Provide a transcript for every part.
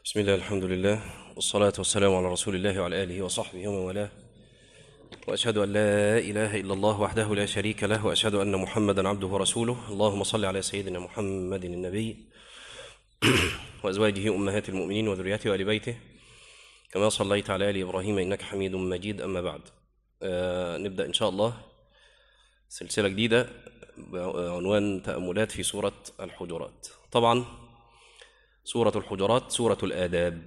بسم الله الحمد لله والصلاة والسلام على رسول الله وعلى آله وصحبه ومن والاه وأشهد أن لا إله إلا الله وحده لا شريك له وأشهد أن محمدا عبده ورسوله اللهم صل على سيدنا محمد النبي وأزواجه أمهات المؤمنين وذريته وآل بيته كما صليت على آل إبراهيم إنك حميد مجيد أما بعد آه نبدأ إن شاء الله سلسلة جديدة بعنوان تأملات في سورة الحجرات طبعا سورة الحجرات سورة الآداب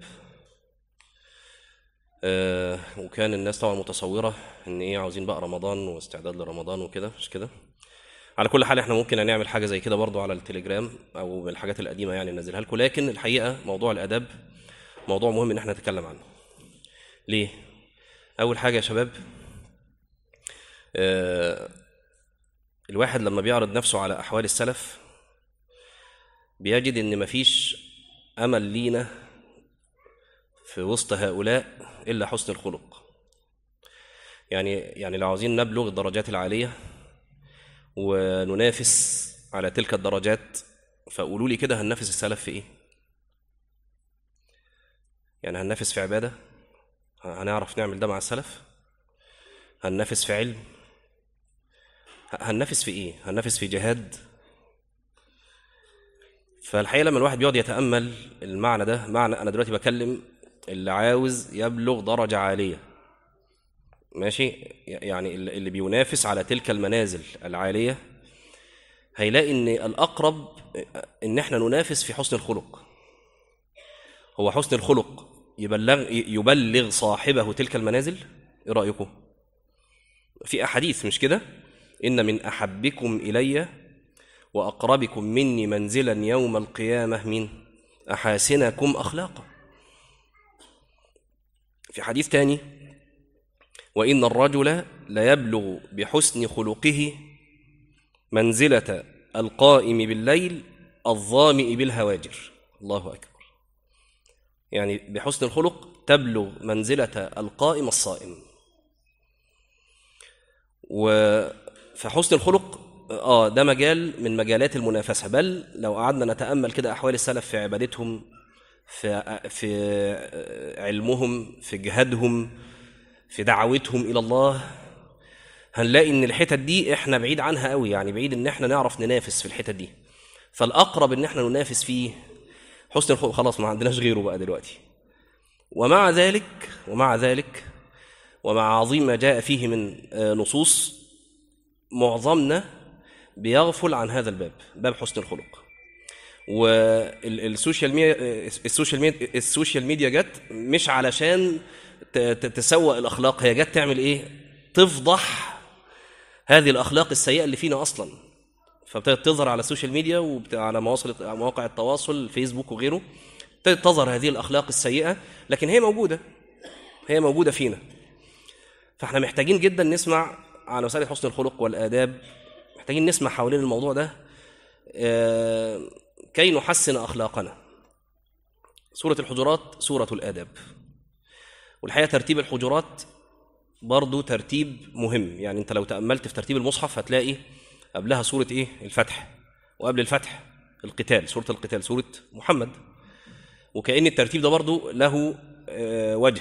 آه وكان الناس طبعا متصورة إن إيه عاوزين بقى رمضان واستعداد لرمضان وكده مش كده على كل حال احنا ممكن نعمل حاجة زي كده برضو على التليجرام أو من الحاجات القديمة يعني ننزلها لكم لكن الحقيقة موضوع الآداب موضوع مهم إن احنا نتكلم عنه ليه؟ أول حاجة يا شباب آه الواحد لما بيعرض نفسه على أحوال السلف بيجد إن مفيش أمل لينا في وسط هؤلاء إلا حسن الخلق يعني يعني لو عاوزين نبلغ الدرجات العالية وننافس على تلك الدرجات فقولوا لي كده هننافس السلف في إيه؟ يعني هننافس في عبادة هنعرف نعمل ده مع السلف هننافس في علم هننافس في ايه هننافس في جهاد فالحقيقه لما الواحد بيقعد يتامل المعنى ده معنى انا دلوقتي بكلم اللي عاوز يبلغ درجه عاليه ماشي يعني اللي بينافس على تلك المنازل العاليه هيلاقي ان الاقرب ان احنا ننافس في حسن الخلق هو حسن الخلق يبلغ يبلغ صاحبه تلك المنازل ايه رايكم في احاديث مش كده إن من أحبكم إلي وأقربكم مني منزلا يوم القيامة من أحاسنكم أخلاقا في حديث تاني وإن الرجل ليبلغ بحسن خلقه منزلة القائم بالليل الظامئ بالهواجر الله أكبر يعني بحسن الخلق تبلغ منزلة القائم الصائم و فحسن الخلق اه ده مجال من مجالات المنافسه بل لو قعدنا نتامل كده احوال السلف في عبادتهم في في علمهم في جهادهم في دعوتهم الى الله هنلاقي ان الحتت دي احنا بعيد عنها قوي يعني بعيد ان احنا نعرف ننافس في الحتت دي فالاقرب ان احنا ننافس فيه حسن الخلق خلاص ما عندناش غيره بقى دلوقتي ومع ذلك ومع ذلك ومع عظيم ما جاء فيه من نصوص معظمنا بيغفل عن هذا الباب باب حسن الخلق والسوشيال ميديا السوشيال ميديا السوشيال ميديا جت مش علشان تسوق الاخلاق هي جت تعمل ايه تفضح هذه الاخلاق السيئه اللي فينا اصلا فابتدت تظهر على السوشيال ميديا وعلى مواصل مواقع التواصل فيسبوك وغيره ابتدت تظهر هذه الاخلاق السيئه لكن هي موجوده هي موجوده فينا فاحنا محتاجين جدا نسمع على مسألة حسن الخلق والآداب محتاجين نسمع حوالين الموضوع ده كي نحسن أخلاقنا سورة الحجرات سورة الآداب والحقيقة ترتيب الحجرات برضو ترتيب مهم يعني أنت لو تأملت في ترتيب المصحف هتلاقي قبلها سورة إيه الفتح وقبل الفتح القتال سورة القتال سورة محمد وكأن الترتيب ده برضو له وجه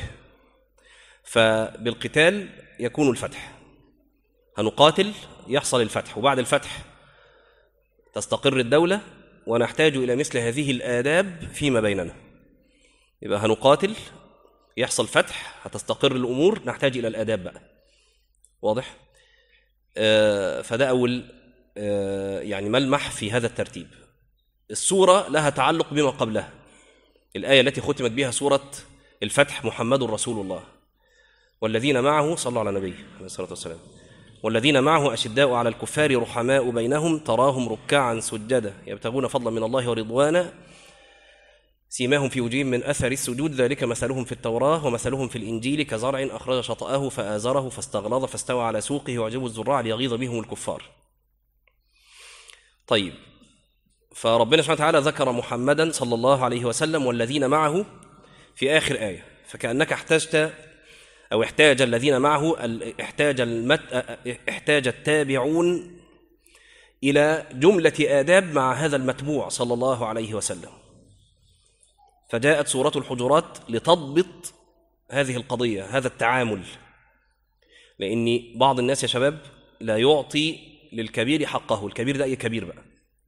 فبالقتال يكون الفتح هنقاتل يحصل الفتح وبعد الفتح تستقر الدولة ونحتاج إلى مثل هذه الآداب فيما بيننا يبقى هنقاتل يحصل فتح هتستقر الأمور نحتاج إلى الآداب بقى واضح؟ آه فده أول آه يعني ملمح في هذا الترتيب السورة لها تعلق بما قبلها الآية التي ختمت بها سورة الفتح محمد رسول الله والذين معه صلوا على النبي عليه الصلاة والسلام والذين معه أشداء على الكفار رحماء بينهم تراهم ركعا سجدا يبتغون فضلا من الله ورضوانا سيماهم في وجوههم من أثر السجود ذلك مثلهم في التوراة ومثلهم في الإنجيل كزرع أخرج شطأه فآزره فاستغلظ فاستوى على سوقه وعجب الزراع ليغيظ بهم الكفار طيب فربنا سبحانه وتعالى ذكر محمدا صلى الله عليه وسلم والذين معه في آخر آية فكأنك احتجت أو احتاج الذين معه احتاج المت احتاج التابعون إلى جملة آداب مع هذا المتبوع صلى الله عليه وسلم فجاءت سورة الحجرات لتضبط هذه القضية هذا التعامل لأن بعض الناس يا شباب لا يعطي للكبير حقه الكبير ده أي كبير بقى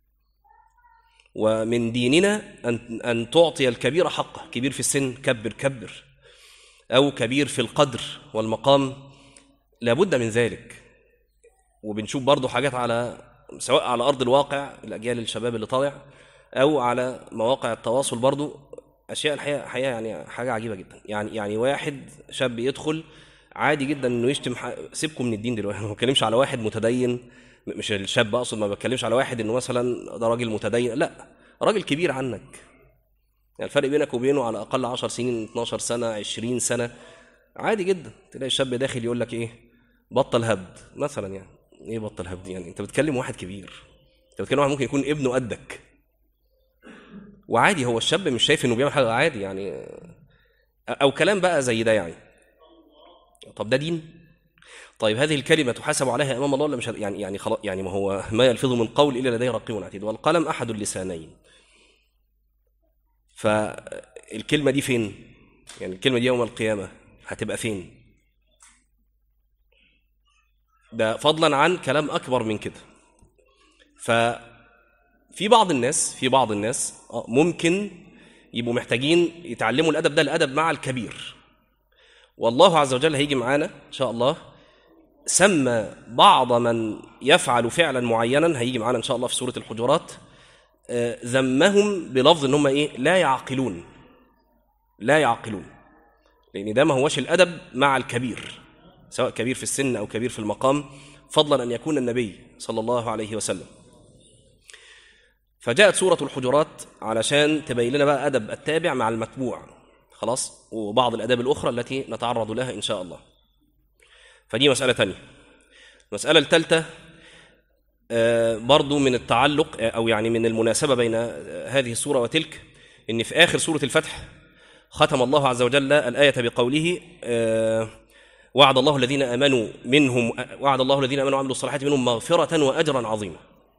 ومن ديننا أن, أن تعطي الكبير حقه كبير في السن كبر كبر أو كبير في القدر والمقام لابد من ذلك وبنشوف برضو حاجات على سواء على أرض الواقع الأجيال الشباب اللي طالع أو على مواقع التواصل برضو أشياء الحقيقة الحقيقة يعني حاجة عجيبة جدا يعني يعني واحد شاب يدخل عادي جدا انه يشتم ح... سيبكم من الدين دلوقتي ما بتكلمش على واحد متدين مش الشاب اقصد ما بتكلمش على واحد انه مثلا ده راجل متدين لا راجل كبير عنك يعني الفرق بينك وبينه على الاقل 10 سنين 12 سنه 20 سنه عادي جدا تلاقي الشاب داخل يقول لك ايه بطل هبد مثلا يعني ايه بطل هبد يعني انت بتكلم واحد كبير انت بتكلم واحد ممكن يكون ابنه قدك وعادي هو الشاب مش شايف انه بيعمل حاجه عادي يعني او كلام بقى زي ده يعني طب ده دين طيب هذه الكلمه تحاسب عليها امام الله ولا مش يعني يعني خلاص يعني ما هو ما يلفظ من قول الا لديه رقيب عتيد والقلم احد اللسانين فالكلمه دي فين يعني الكلمه دي يوم القيامه هتبقى فين ده فضلا عن كلام اكبر من كده ففي بعض الناس في بعض الناس ممكن يبقوا محتاجين يتعلموا الادب ده الادب مع الكبير والله عز وجل هيجي معانا ان شاء الله سمى بعض من يفعل فعلا معينا هيجي معانا ان شاء الله في سوره الحجرات ذمهم بلفظ ان هم ايه لا يعقلون لا يعقلون لان ده ما هوش الادب مع الكبير سواء كبير في السن او كبير في المقام فضلا ان يكون النبي صلى الله عليه وسلم فجاءت سوره الحجرات علشان تبين لنا بقى ادب التابع مع المتبوع خلاص وبعض الاداب الاخرى التي نتعرض لها ان شاء الله فدي مساله ثانيه المساله الثالثه برضو من التعلق او يعني من المناسبه بين هذه السوره وتلك ان في اخر سوره الفتح ختم الله عز وجل الايه بقوله وعد الله الذين امنوا منهم وعد الله الذين امنوا وعملوا الصالحات منهم مغفره واجرا عظيما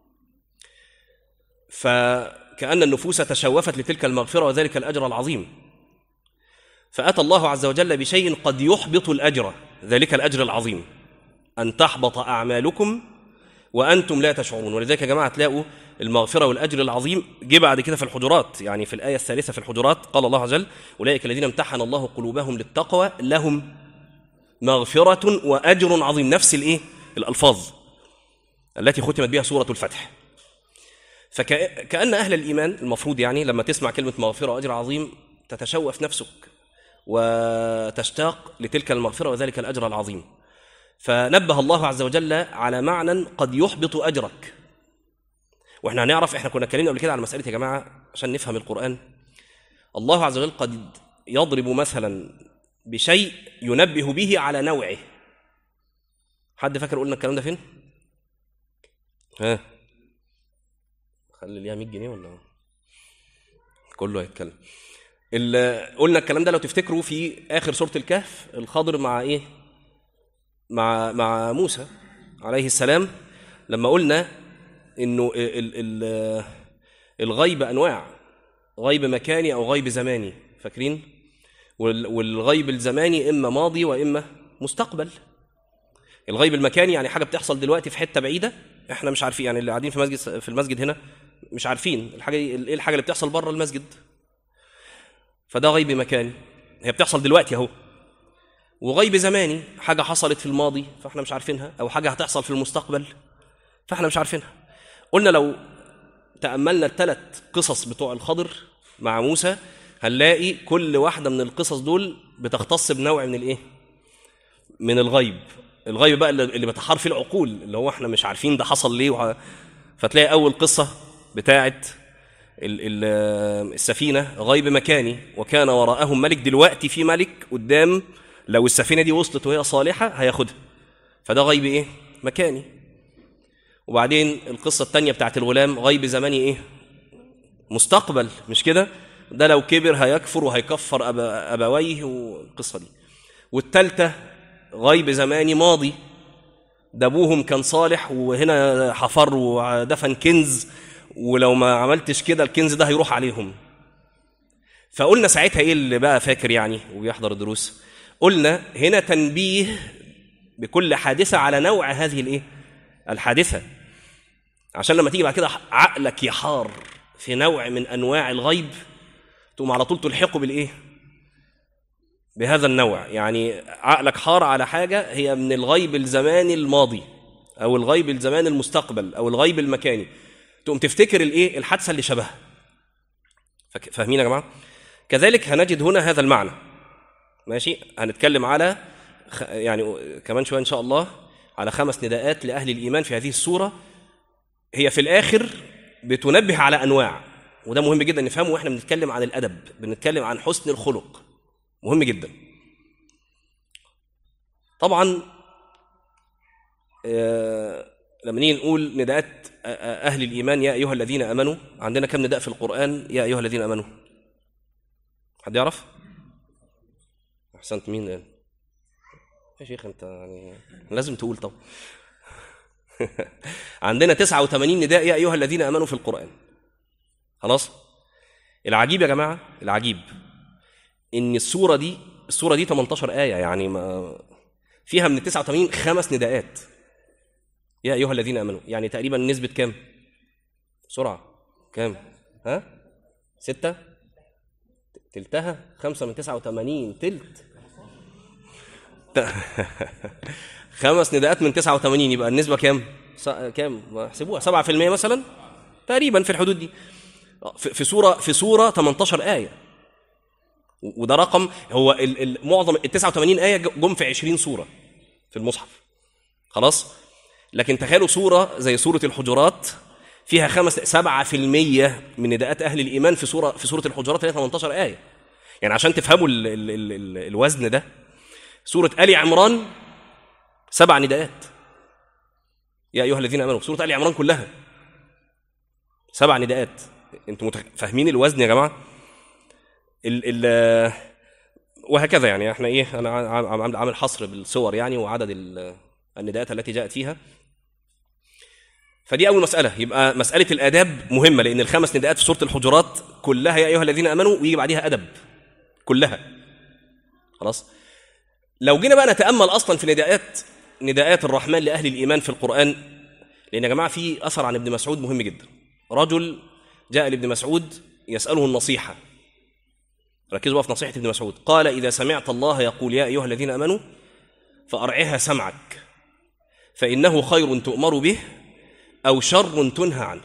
فكأن النفوس تشوفت لتلك المغفرة وذلك الأجر العظيم فأتى الله عز وجل بشيء قد يحبط الأجر ذلك الأجر العظيم أن تحبط أعمالكم وأنتم لا تشعرون ولذلك يا جماعة تلاقوا المغفرة والأجر العظيم جه بعد كده في الحجرات يعني في الآية الثالثة في الحجرات قال الله عز وجل أولئك الذين امتحن الله قلوبهم للتقوى لهم مغفرة وأجر عظيم نفس الإيه؟ الألفاظ التي ختمت بها سورة الفتح فكأن أهل الإيمان المفروض يعني لما تسمع كلمة مغفرة وأجر عظيم تتشوف نفسك وتشتاق لتلك المغفرة وذلك الأجر العظيم فنبه الله عز وجل على معنى قد يحبط أجرك واحنا هنعرف احنا كنا اتكلمنا قبل كده على مسألة يا جماعة عشان نفهم القرآن الله عز وجل قد يضرب مثلا بشيء ينبه به على نوعه حد فاكر قلنا الكلام ده فين؟ ها خلي ليها 100 جنيه ولا كله هيتكلم قلنا الكلام ده لو تفتكروا في اخر سوره الكهف الخضر مع ايه مع مع موسى عليه السلام لما قلنا انه ال ال الغيب انواع غيب مكاني او غيب زماني فاكرين والغيب الزماني اما ماضي واما مستقبل الغيب المكاني يعني حاجه بتحصل دلوقتي في حته بعيده احنا مش عارفين يعني اللي قاعدين في مسجد في المسجد هنا مش عارفين الحاجه دي ايه الحاجه اللي بتحصل بره المسجد فده غيب مكاني هي بتحصل دلوقتي اهو وغيب زماني حاجه حصلت في الماضي فاحنا مش عارفينها او حاجه هتحصل في المستقبل فاحنا مش عارفينها قلنا لو تاملنا الثلاث قصص بتوع الخضر مع موسى هنلاقي كل واحده من القصص دول بتختص بنوع من الايه من الغيب الغيب بقى اللي بتحار فيه العقول اللي هو احنا مش عارفين ده حصل ليه وح... فتلاقي اول قصه بتاعه السفينه غيب مكاني وكان وراءهم ملك دلوقتي في ملك قدام لو السفينه دي وصلت وهي صالحه هياخدها فده غيب ايه مكاني وبعدين القصه الثانيه بتاعت الغلام غيب زماني ايه مستقبل مش كده ده لو كبر هيكفر وهيكفر أبا ابويه والقصه دي والثالثه غيب زماني ماضي ده ابوهم كان صالح وهنا حفر ودفن كنز ولو ما عملتش كده الكنز ده هيروح عليهم فقلنا ساعتها ايه اللي بقى فاكر يعني وبيحضر الدروس قلنا هنا تنبيه بكل حادثه على نوع هذه الايه الحادثه عشان لما تيجي بعد كده عقلك يحار في نوع من انواع الغيب تقوم على طول تلحقه بالايه بهذا النوع يعني عقلك حار على حاجه هي من الغيب الزماني الماضي او الغيب الزمان المستقبل او الغيب المكاني تقوم تفتكر الايه الحادثه اللي شبهها فك- فاهمين يا جماعه كذلك هنجد هنا هذا المعنى ماشي هنتكلم على خ- يعني كمان شويه ان شاء الله على خمس نداءات لاهل الايمان في هذه السوره هي في الاخر بتنبه على انواع وده مهم جدا نفهمه واحنا بنتكلم عن الادب بنتكلم عن حسن الخلق مهم جدا طبعا آه، لما نيجي نقول نداءات آه، آه، اهل الايمان يا ايها الذين امنوا عندنا كم نداء في القران يا ايها الذين امنوا حد يعرف احسنت مين قال يا شيخ انت يعني لازم تقول طب عندنا 89 نداء يا ايها الذين امنوا في القران خلاص العجيب يا جماعه العجيب ان السوره دي السوره دي 18 ايه يعني ما فيها من ال 89 خمس نداءات يا ايها الذين امنوا يعني تقريبا نسبه كام بسرعه كام ها ستة تلتها خمسة من تسعة وثمانين تلت خمس نداءات من 89 يبقى النسبة كام؟ س- كام؟ ما احسبوها 7% مثلا تقريبا في الحدود دي في في سورة في سورة 18 آية و- وده رقم هو ال- ال- معظم ال 89 آية جم في 20 سورة في المصحف خلاص؟ لكن تخيلوا سورة زي سورة الحجرات فيها خمس 7% من نداءات أهل الإيمان في سورة في سورة الحجرات اللي هي 18 آية يعني عشان تفهموا ال ال ال ال الوزن ده سورة آل عمران سبع نداءات يا أيها الذين آمنوا سورة آل عمران كلها سبع نداءات انتوا متخ... فاهمين الوزن يا جماعة ال ال وهكذا يعني احنا ايه انا عام- عام- عامل حصر بالصور يعني وعدد ال- النداءات التي جاءت فيها فدي اول مساله يبقى مساله الاداب مهمه لان الخمس نداءات في سوره الحجرات كلها يا ايها الذين امنوا ويجي بعديها ادب كلها خلاص لو جينا بقى نتامل اصلا في نداءات نداءات الرحمن لاهل الايمان في القران لان يا جماعه في اثر عن ابن مسعود مهم جدا رجل جاء لابن مسعود يساله النصيحه ركزوا بقى في نصيحه ابن مسعود قال اذا سمعت الله يقول يا ايها الذين امنوا فارعها سمعك فانه خير تؤمر به او شر تنهى عنه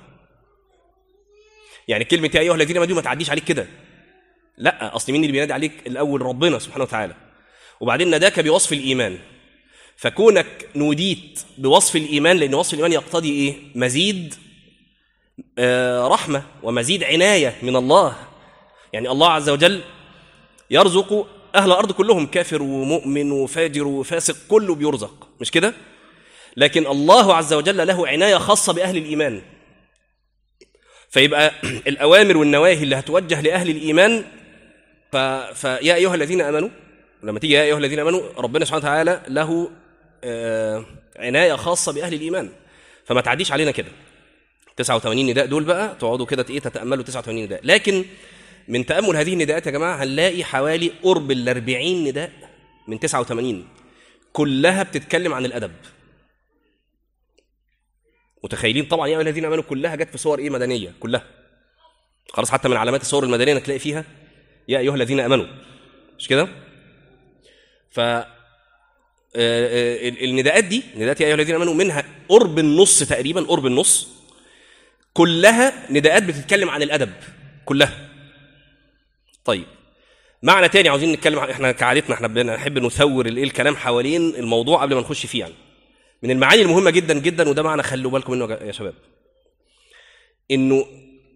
يعني كلمه يا ايها الذين امنوا دي ما تعديش عليك كده لا اصل مين اللي بينادي عليك الاول ربنا سبحانه وتعالى وبعدين ناداك بوصف الايمان فكونك نوديت بوصف الايمان لان وصف الايمان يقتضي ايه مزيد آه، رحمه ومزيد عنايه من الله يعني الله عز وجل يرزق اهل الارض كلهم كافر ومؤمن وفاجر وفاسق كله بيرزق مش كده لكن الله عز وجل له عنايه خاصه باهل الايمان فيبقى الاوامر والنواهي اللي هتوجه لاهل الايمان ف... فيا ايها الذين امنوا لما تيجي يا ايها الذين امنوا ربنا سبحانه وتعالى له آه، عنايه خاصه باهل الايمان فما تعديش علينا كده 89 نداء دول بقى تقعدوا كده ايه تتاملوا 89 نداء لكن من تامل هذه النداءات يا جماعه هنلاقي حوالي قرب ال 40 نداء من 89 كلها بتتكلم عن الادب متخيلين طبعا يا ايها الذين امنوا كلها جت في صور ايه مدنيه كلها خلاص حتى من علامات الصور المدنيه انك تلاقي فيها يا ايها الذين امنوا مش كده ف آه، آه، النداءات دي نداءات يا ايها الذين امنوا منها قرب النص تقريبا قرب النص كلها نداءات بتتكلم عن الادب كلها طيب معنى تاني عاوزين نتكلم عن احنا كعادتنا احنا بنحب نثور الايه الكلام حوالين الموضوع قبل ما نخش فيه يعني من المعاني المهمه جدا جدا وده معنى خلوا بالكم منه يا شباب انه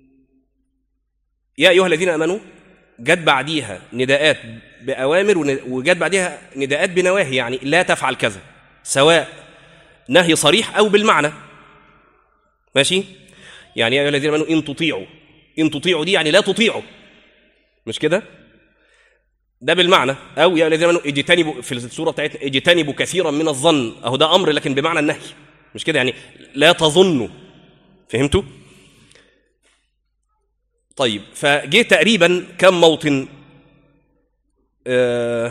يا ايها الذين امنوا جت بعديها نداءات باوامر ون- وجت بعديها نداءات بنواهي يعني لا تفعل كذا سواء نهي صريح او بالمعنى ماشي يعني يا ايها الذين امنوا ان تطيعوا ان تطيعوا دي يعني لا تطيعوا مش كده ده بالمعنى او يا الذين امنوا اجتنبوا في السوره بتاعتنا اجتنبوا كثيرا من الظن اهو ده امر لكن بمعنى النهي مش كده يعني لا تظنوا فهمتوا طيب فجه تقريبا كم موطن آه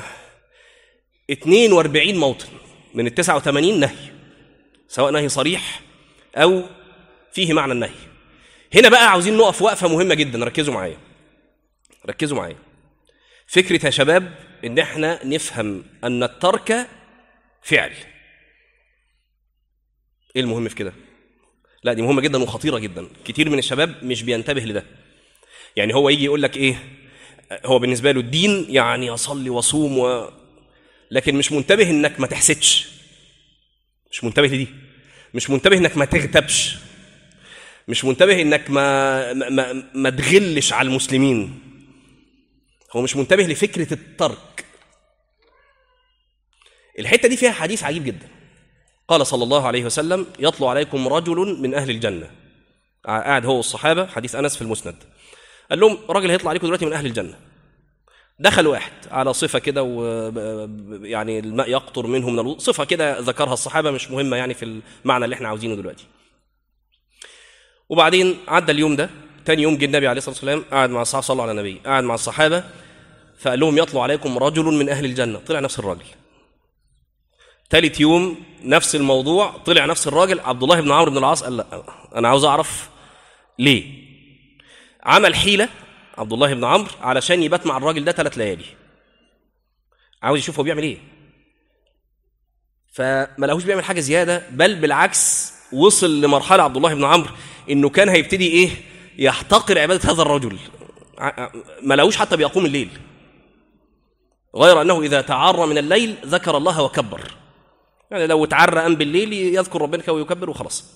42 موطن من ال 89 نهي سواء نهي صريح او فيه معنى النهي هنا بقى عاوزين نقف وقفه مهمه جدا ركزوا معايا ركزوا معايا فكره يا شباب ان احنا نفهم ان الترك فعل ايه المهم في كده لا دي مهمه جدا وخطيره جدا كتير من الشباب مش بينتبه لده يعني هو يجي يقول لك ايه هو بالنسبه له الدين يعني اصلي واصوم و... لكن مش منتبه انك ما تحسدش مش منتبه لدي مش منتبه انك ما تغتابش مش منتبه انك ما ما, ما, ما تغلش على المسلمين هو مش منتبه لفكره الترك الحته دي فيها حديث عجيب جدا قال صلى الله عليه وسلم يطلع عليكم رجل من اهل الجنه قاعد هو والصحابه حديث انس في المسند قال لهم راجل هيطلع عليكم دلوقتي من اهل الجنه دخل واحد على صفه كده و يعني الماء يقطر منه من الوضوء صفه كده ذكرها الصحابه مش مهمه يعني في المعنى اللي احنا عاوزينه دلوقتي وبعدين عدى اليوم ده تاني يوم جه النبي عليه الصلاه والسلام قعد مع الصحابه صلوا على النبي قعد مع الصحابه فقال لهم يطلع عليكم رجل من اهل الجنه طلع نفس الراجل ثالث يوم نفس الموضوع طلع نفس الراجل عبد الله بن عمرو بن العاص قال لا انا عاوز اعرف ليه عمل حيله عبد الله بن عمرو علشان يبات مع الراجل ده ثلاث ليالي عاوز يشوف هو بيعمل ايه فما لقوش بيعمل حاجه زياده بل بالعكس وصل لمرحله عبد الله بن عمرو انه كان هيبتدي ايه يحتقر عباده هذا الرجل ما لقوش حتى بيقوم الليل غير انه اذا تعرى من الليل ذكر الله وكبر يعني لو اتعرى قام بالليل يذكر ربنا ويكبر وخلاص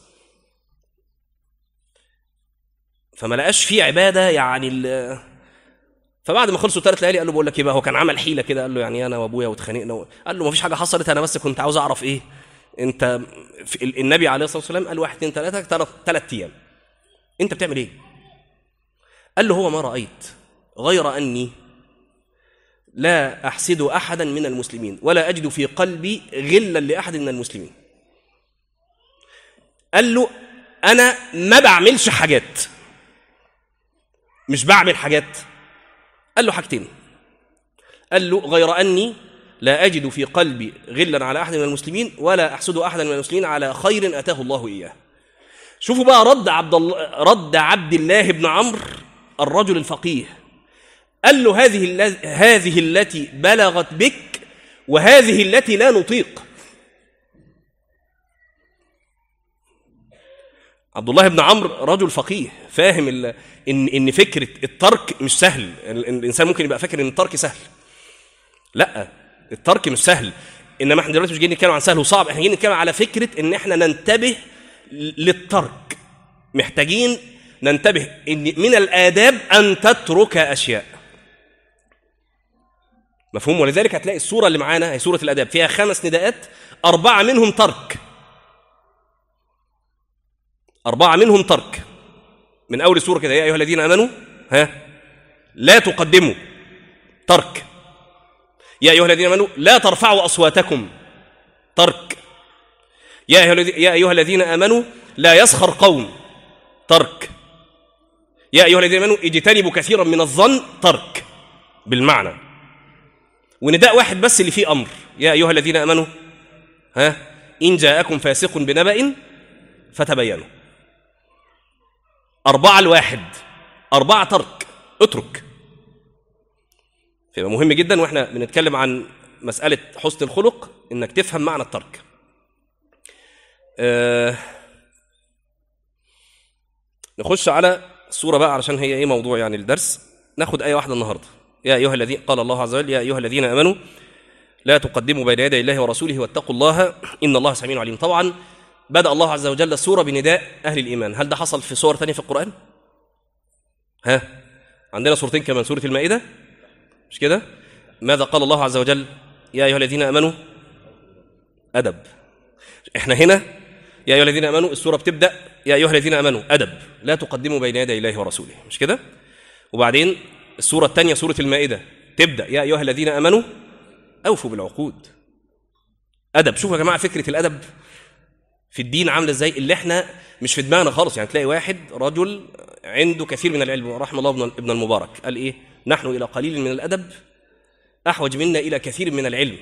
فما لقاش فيه عباده يعني فبعد ما خلصوا ثلاث ليالي قال له بقول لك ايه بقى هو كان عمل حيله كده قال له يعني انا وابويا واتخانقنا و... قال له ما فيش حاجه حصلت انا بس كنت عاوز اعرف ايه انت في النبي عليه الصلاه والسلام قال واحد اثنين ثلاثه ثلاث ثلاث ايام انت بتعمل ايه؟ قال له هو ما رايت غير اني لا احسد احدا من المسلمين ولا اجد في قلبي غلا لاحد من المسلمين قال له انا ما بعملش حاجات مش بعمل حاجات قال له حاجتين قال له غير اني لا اجد في قلبي غلا على احد من المسلمين ولا احسد احدا من المسلمين على خير اتاه الله اياه شوفوا بقى رد عبد الله رد عبد الله بن عمرو الرجل الفقيه قال له هذه هذه التي بلغت بك وهذه التي لا نطيق عبد الله بن عمرو رجل فقيه فاهم ان ان فكره الترك مش سهل الانسان ممكن يبقى فاكر ان الترك سهل لا الترك مش سهل انما احنا دلوقتي مش جايين نتكلم عن سهل وصعب احنا جايين نتكلم على فكره ان احنا ننتبه للترك محتاجين ننتبه ان من الاداب ان تترك اشياء مفهوم ولذلك هتلاقي السوره اللي معانا هي سوره الاداب فيها خمس نداءات اربعه منهم ترك اربعه منهم ترك من اول السوره كده يا ايها الذين امنوا ها لا تقدموا ترك يا ايها الذين امنوا لا ترفعوا اصواتكم ترك يا ايها يا ايها الذين امنوا لا يسخر قوم ترك يا ايها الذين امنوا اجتنبوا كثيرا من الظن ترك بالمعنى ونداء واحد بس اللي فيه امر يا ايها الذين امنوا ها ان جاءكم فاسق بنبأ فتبينوا أربعة الواحد أربعة ترك اترك فيبقى مهم جدا واحنا بنتكلم عن مسألة حسن الخلق انك تفهم معنى الترك آه نخش على السورة بقى علشان هي ايه موضوع يعني الدرس ناخد آية واحدة النهاردة يا أيها الذين قال الله عز وجل يا أيها الذين آمنوا لا تقدموا بين يدي الله ورسوله واتقوا الله إن الله سميع عليم طبعا بدأ الله عز وجل السورة بنداء أهل الإيمان هل ده حصل في سور ثانية في القرآن؟ ها عندنا سورتين كمان سورة المائدة مش كده؟ ماذا قال الله عز وجل يا أيها الذين آمنوا أدب احنا هنا يا أيها الذين آمنوا السورة بتبدأ يا أيها الذين آمنوا أدب لا تقدموا بين يدي الله ورسوله مش كده؟ وبعدين السورة الثانية سورة المائدة تبدأ يا أيها الذين آمنوا أوفوا بالعقود أدب شوفوا يا جماعة فكرة الأدب في الدين عامله ازاي اللي احنا مش في دماغنا خالص يعني تلاقي واحد رجل عنده كثير من العلم رحمه الله ابن- ابن المبارك قال ايه نحن الى قليل من الادب احوج منا الى كثير من العلم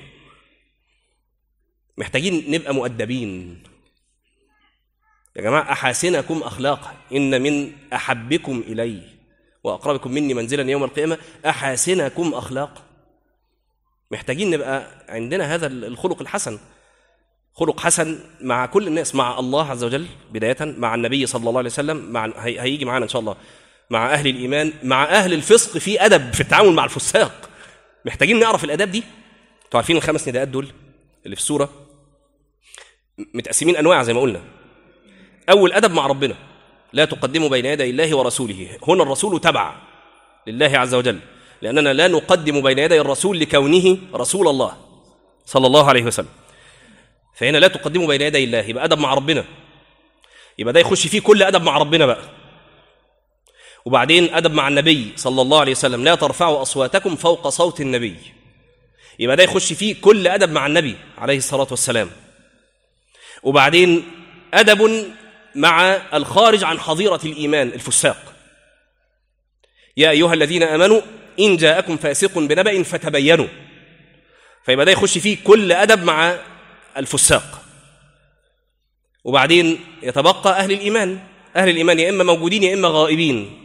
محتاجين نبقى مؤدبين يا جماعه احاسنكم اخلاقا ان من احبكم الي واقربكم مني منزلا يوم القيامه احاسنكم اخلاقا محتاجين نبقى عندنا هذا الخلق الحسن خلق حسن مع كل الناس مع الله عز وجل بداية مع النبي صلى الله عليه وسلم مع هي- هيجي معانا إن شاء الله مع أهل الإيمان مع أهل الفسق في أدب في التعامل مع الفساق محتاجين نعرف الآداب دي أنتوا عارفين الخمس نداءات دول اللي في السورة متقسمين أنواع زي ما قلنا أول أدب مع ربنا لا تقدموا بين يدي الله ورسوله هنا الرسول تبع لله عز وجل لأننا لا نقدم بين يدي الرسول لكونه رسول الله صلى الله عليه وسلم فهنا لا تقدموا بين يدي الله يبقى ادب مع ربنا يبقى ده يخش فيه كل ادب مع ربنا بقى وبعدين ادب مع النبي صلى الله عليه وسلم لا ترفعوا اصواتكم فوق صوت النبي يبقى ده يخش فيه كل ادب مع النبي عليه الصلاه والسلام وبعدين ادب مع الخارج عن حظيره الايمان الفساق يا ايها الذين امنوا ان جاءكم فاسق بنبأ فتبينوا فيبقى ده يخش فيه كل ادب مع الفساق وبعدين يتبقى اهل الايمان اهل الايمان يا اما موجودين يا اما غائبين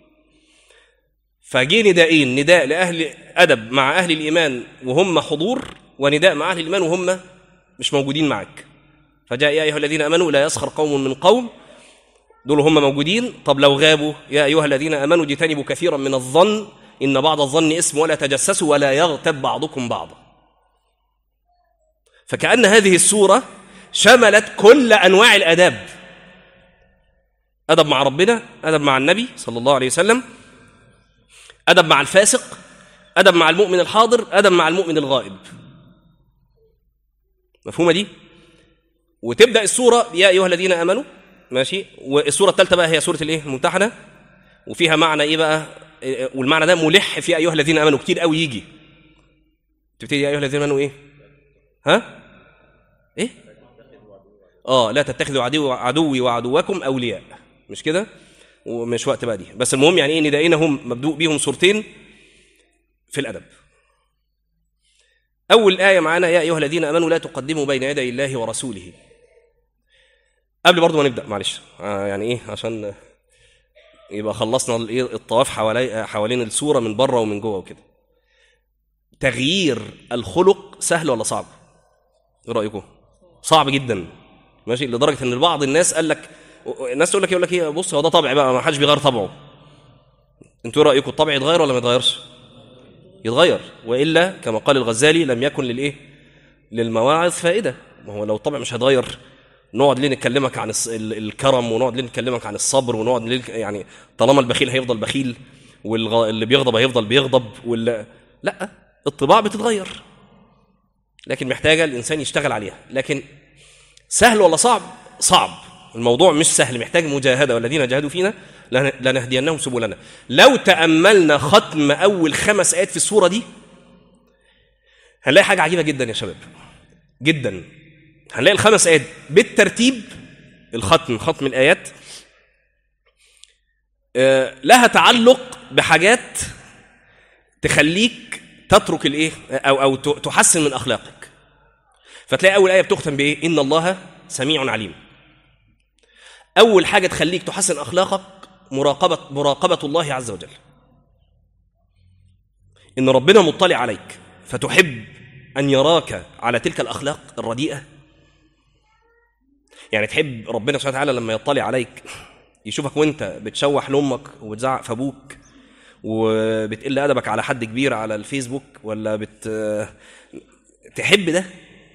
فجي نداءين نداء لاهل ادب مع اهل الايمان وهم حضور ونداء مع اهل الايمان وهم مش موجودين معك فجاء يا ايها الذين امنوا لا يسخر قوم من قوم دول هم موجودين طب لو غابوا يا ايها الذين امنوا اجتنبوا كثيرا من الظن ان بعض الظن اسم ولا تجسسوا ولا يغتب بعضكم بعضا فكأن هذه السورة شملت كل أنواع الآداب أدب مع ربنا أدب مع النبي صلى الله عليه وسلم أدب مع الفاسق أدب مع المؤمن الحاضر أدب مع المؤمن الغائب مفهومة دي وتبدأ السورة يا أيها الذين آمنوا ماشي والسورة الثالثة بقى هي سورة الإيه الممتحنة وفيها معنى إيه بقى والمعنى ده ملح في أيها الذين آمنوا كتير قوي يجي تبتدي يا أيها الذين آمنوا إيه ها ايه اه لا تتخذوا عدو عدوي وعدوكم اولياء مش كده ومش وقت بقى دي بس المهم يعني ايه ندائينهم مبدوء بيهم صورتين في الادب اول ايه معانا يا ايها الذين امنوا لا تقدموا بين يدي الله ورسوله قبل برضه ما نبدا معلش آه يعني ايه عشان يبقى خلصنا الايه الطواف حوالي حوالين السوره من بره ومن جوه وكده تغيير الخلق سهل ولا صعب ايه رايكم صعب جدا ماشي لدرجه ان بعض الناس قال لك الناس تقول لك يقول لك ايه بص هو ده طبع بقى ما حدش بيغير طبعه انتوا ايه رايكم الطبع يتغير ولا ما يتغيرش يتغير والا كما قال الغزالي لم يكن للايه للمواعظ فائده ما هو لو الطبع مش هيتغير نقعد ليه نكلمك عن الس- ال- الكرم ونقعد ليه نكلمك عن الصبر ونقعد ليه يعني طالما البخيل هيفضل بخيل واللي بيغضب هيفضل بيغضب ولا لا الطباع بتتغير لكن محتاجه الانسان يشتغل عليها لكن سهل ولا صعب صعب الموضوع مش سهل محتاج مجاهده والذين جاهدوا فينا لن- لنهدينهم سبلنا لو تاملنا ختم اول خمس ايات في السوره دي هنلاقي حاجه عجيبه جدا يا شباب جدا هنلاقي الخمس ايات بالترتيب الختم ختم الايات آه، لها تعلق بحاجات تخليك تترك الايه او او ت- تحسن من اخلاقك فتلاقي اول ايه بتختم بايه ان الله سميع عليم اول حاجه تخليك تحسن اخلاقك مراقبه مراقبه الله عز وجل ان ربنا مطلع عليك فتحب ان يراك على تلك الاخلاق الرديئه يعني تحب ربنا سبحانه وتعالى لما يطلع عليك يشوفك وانت بتشوح لامك وبتزعق في ابوك وبتقل ادبك على حد كبير على الفيسبوك ولا بت تحب ده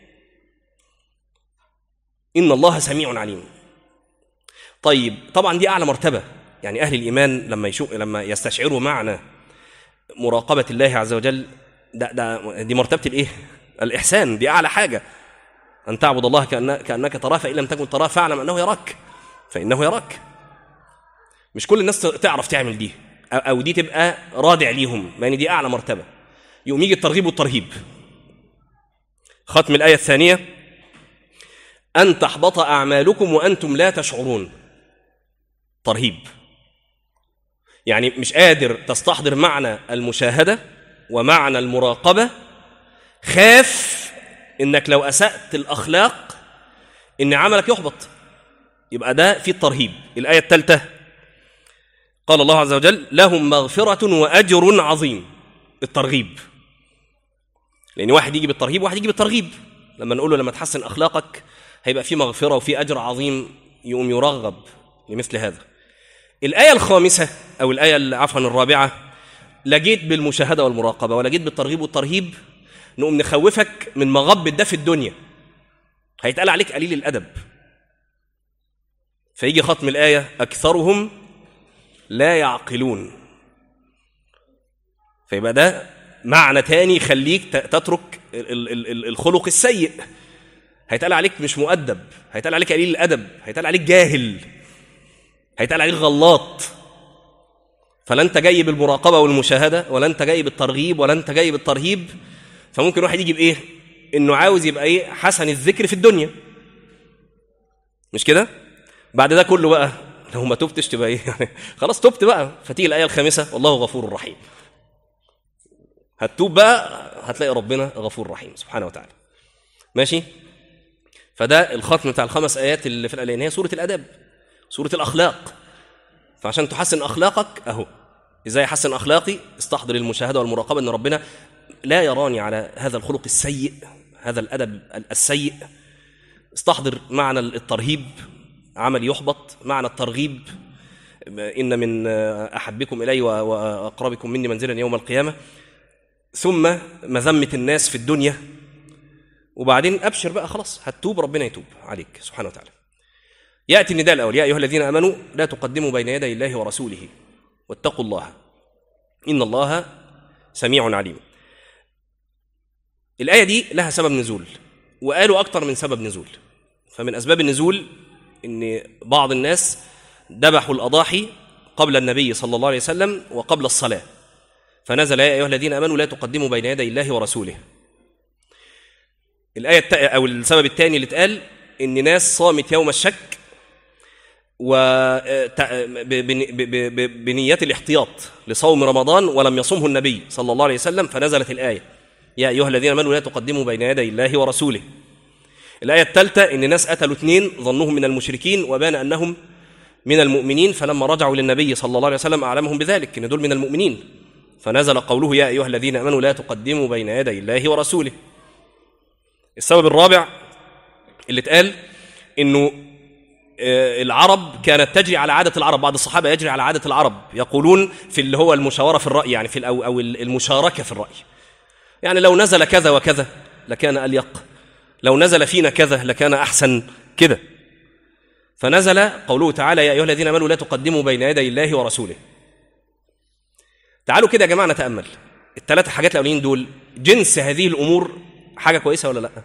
ان الله سميع عليم طيب طبعا دي اعلى مرتبه يعني اهل الايمان لما يشوف لما يستشعروا معنى مراقبه الله عز وجل ده ده دي مرتبه الايه الاحسان دي اعلى حاجه ان تعبد الله كأن كانك تراه فان لم تكن تراه فاعلم انه يراك فانه يراك مش كل الناس تعرف تعمل دي أو- او دي تبقى رادع ليهم يعني دي اعلى مرتبه يقوم يجي الترغيب والترهيب ختم الايه الثانيه ان تحبط اعمالكم وانتم لا تشعرون ترهيب يعني مش قادر تستحضر معنى المشاهده ومعنى المراقبه خاف انك لو اسات الاخلاق ان عملك يحبط يبقى ده في الترهيب الايه الثالثه قال الله عز وجل لهم مغفره واجر عظيم الترغيب لان واحد يجي بالترهيب وواحد يجي بالترغيب لما نقول له لما تحسن اخلاقك هيبقى في مغفره وفي اجر عظيم يقوم يرغب لمثل هذا الايه الخامسه او الايه عفوا الرابعه لا جيت بالمشاهده والمراقبه ولا جيت بالترغيب والترهيب نقوم نخوفك من مغبة ده في الدنيا هيتقال عليك قليل الادب فيجي ختم الايه اكثرهم لا يعقلون فيبقى ده معنى تاني يخليك ت- تترك ال- ال- ال- الخلق السيء هيتقال عليك مش مؤدب هيتقال عليك قليل الادب هيتقال عليك جاهل هيتقال عليك غلاط فلا انت جاي بالمراقبه والمشاهده ولا انت جاي بالترغيب ولا انت جاي بالترهيب فممكن واحد يجي بايه انه عاوز يبقى ايه حسن الذكر في الدنيا مش كده بعد ده كله بقى لو ما تبتش تبقى ايه يعني خلاص تبت بقى فتيجي الايه الخامسه والله غفور رحيم هتتوب بقى هتلاقي ربنا غفور رحيم سبحانه وتعالى ماشي فده الختم بتاع الخمس ايات اللي في لان هي سوره الاداب سوره الاخلاق فعشان تحسن اخلاقك اهو ازاي احسن اخلاقي استحضر المشاهده والمراقبه ان ربنا لا يراني على هذا الخلق السيء هذا الادب السيء استحضر معنى الترهيب عمل يحبط معنى الترغيب ان من احبكم الي واقربكم مني منزلا يوم القيامه ثم مذمه الناس في الدنيا وبعدين ابشر بقى خلاص هتتوب ربنا يتوب عليك سبحانه وتعالى ياتي النداء الاول يا ايها الذين امنوا لا تقدموا بين يدي الله ورسوله واتقوا الله ان الله سميع عليم الايه دي لها سبب نزول وقالوا اكتر من سبب نزول فمن اسباب النزول ان بعض الناس ذبحوا الاضاحي قبل النبي صلى الله عليه وسلم وقبل الصلاه فنزل يا ايها الذين امنوا لا تقدموا بين يدي الله ورسوله الايه الت... او السبب الثاني اللي اتقال ان ناس صامت يوم الشك و بنية الاحتياط لصوم رمضان ولم يصمه النبي صلى الله عليه وسلم فنزلت الآية يا أيها الذين آمنوا لا تقدموا بين يدي الله ورسوله الآية الثالثة إن ناس قتلوا اثنين ظنوهم من المشركين وبان أنهم من المؤمنين فلما رجعوا للنبي صلى الله عليه وسلم أعلمهم بذلك إن دول من المؤمنين فنزل قوله يا أيها الذين آمنوا لا تقدموا بين يدي الله ورسوله السبب الرابع اللي اتقال إنه العرب كانت تجري على عادة العرب بعض الصحابة يجري على عادة العرب يقولون في اللي هو المشاورة في الرأي يعني في أو, أو المشاركة في الرأي يعني لو نزل كذا وكذا لكان أليق لو نزل فينا كذا لكان أحسن كده فنزل قوله تعالى يا أيها الذين آمنوا لا تقدموا بين يدي الله ورسوله تعالوا كده يا جماعة نتأمل الثلاث حاجات الأولين دول جنس هذه الأمور حاجة كويسة ولا لأ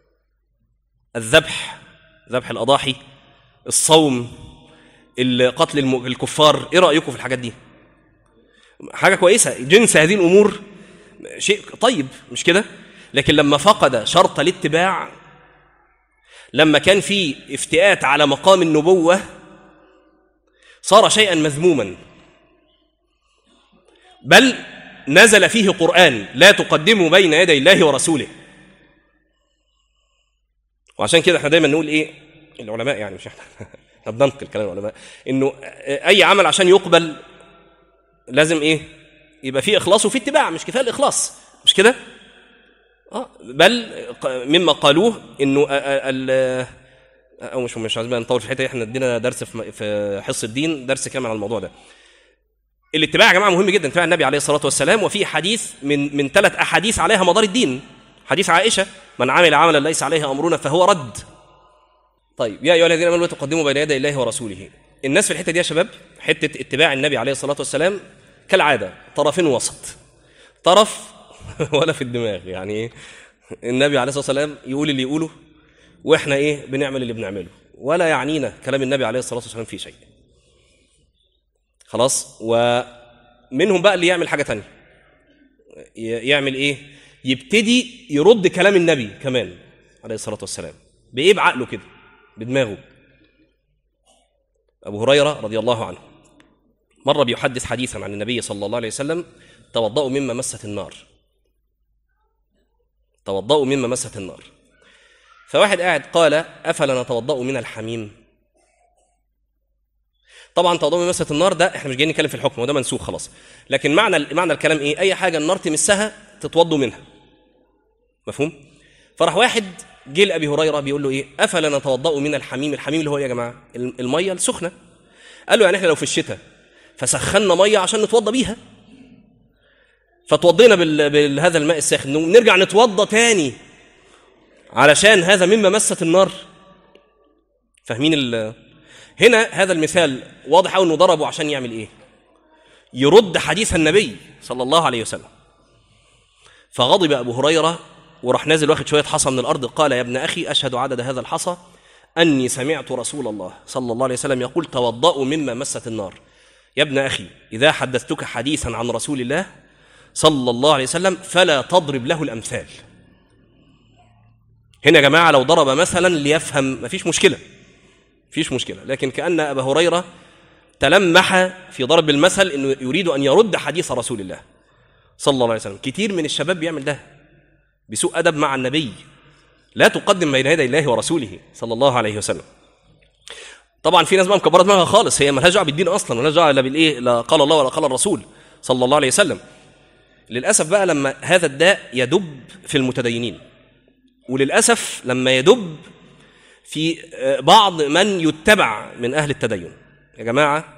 الذبح ذبح الأضاحي الصوم قتل الكفار ايه رايكم في الحاجات دي حاجه كويسه جنس هذه الامور شيء طيب مش كده لكن لما فقد شرط الاتباع لما كان في افتئات على مقام النبوه صار شيئا مذموما بل نزل فيه قران لا تقدموا بين يدي الله ورسوله وعشان كده احنا دايما نقول ايه العلماء يعني مش احنا احنا بننقل كلام العلماء انه اي عمل عشان يقبل لازم ايه يبقى فيه اخلاص وفيه اتباع مش كفايه الاخلاص مش كده اه بل مما قالوه انه ال او مش مش عايزين نطول في الحته احنا ادينا درس في حصه الدين درس كامل على الموضوع ده الاتباع يا جماعه مهم جدا اتباع النبي عليه الصلاه والسلام وفي حديث من من ثلاث احاديث عليها مدار الدين حديث عائشه من عمل عملا ليس عليه امرنا فهو رد طيب يا ايها الذين امنوا تقدموا بين يدي الله ورسوله الناس في الحته دي يا شباب حته اتباع النبي عليه الصلاه والسلام كالعاده طرفين وسط طرف ولا في الدماغ يعني ايه النبي عليه الصلاه والسلام يقول اللي يقوله واحنا ايه بنعمل اللي بنعمله ولا يعنينا كلام النبي عليه الصلاه والسلام في شيء خلاص ومنهم بقى اللي يعمل حاجه تانية يعمل ايه يبتدي يرد كلام النبي كمان عليه الصلاه والسلام بايه بعقله كده بدماغه ابو هريره رضي الله عنه مره بيحدث حديثا عن النبي صلى الله عليه وسلم توضأوا مما مست النار توضأوا مما مست النار فواحد قاعد قال افلا نتوضأ من الحميم طبعا توضأ مما مست النار ده احنا مش جايين نتكلم في الحكم وده منسوخ خلاص لكن معنى معنى الكلام ايه اي حاجه النار تمسها تتوضوا منها مفهوم فراح واحد جه لابي هريره بيقول له ايه افلا نتوضا من الحميم الحميم اللي هو إيه يا جماعه الميه السخنه قال له يعني احنا لو في الشتاء فسخنا ميه عشان نتوضا بيها فتوضينا بال... بهذا الماء الساخن ونرجع نتوضا تاني علشان هذا مما مست النار فاهمين ال... هنا هذا المثال واضح قوي انه ضربه عشان يعمل ايه يرد حديث النبي صلى الله عليه وسلم فغضب ابو هريره وراح نازل واخد شويه حصى من الارض قال يا ابن اخي اشهد عدد هذا الحصى اني سمعت رسول الله صلى الله عليه وسلم يقول توضأوا مما مست النار يا ابن اخي اذا حدثتك حديثا عن رسول الله صلى الله عليه وسلم فلا تضرب له الامثال هنا يا جماعه لو ضرب مثلا ليفهم مفيش مشكله مفيش مشكله لكن كان ابا هريره تلمح في ضرب المثل انه يريد ان يرد حديث رسول الله صلى الله عليه وسلم كتير من الشباب بيعمل ده بسوء ادب مع النبي لا تقدم بين يدي الله ورسوله صلى الله عليه وسلم طبعا في ناس بقى مكبره دماغها خالص هي مالهاش دعوه بالدين اصلا مالهاش دعوه لا بالايه لا قال الله ولا قال الرسول صلى الله عليه وسلم للاسف بقى لما هذا الداء يدب في المتدينين وللاسف لما يدب في بعض من يتبع من اهل التدين يا جماعه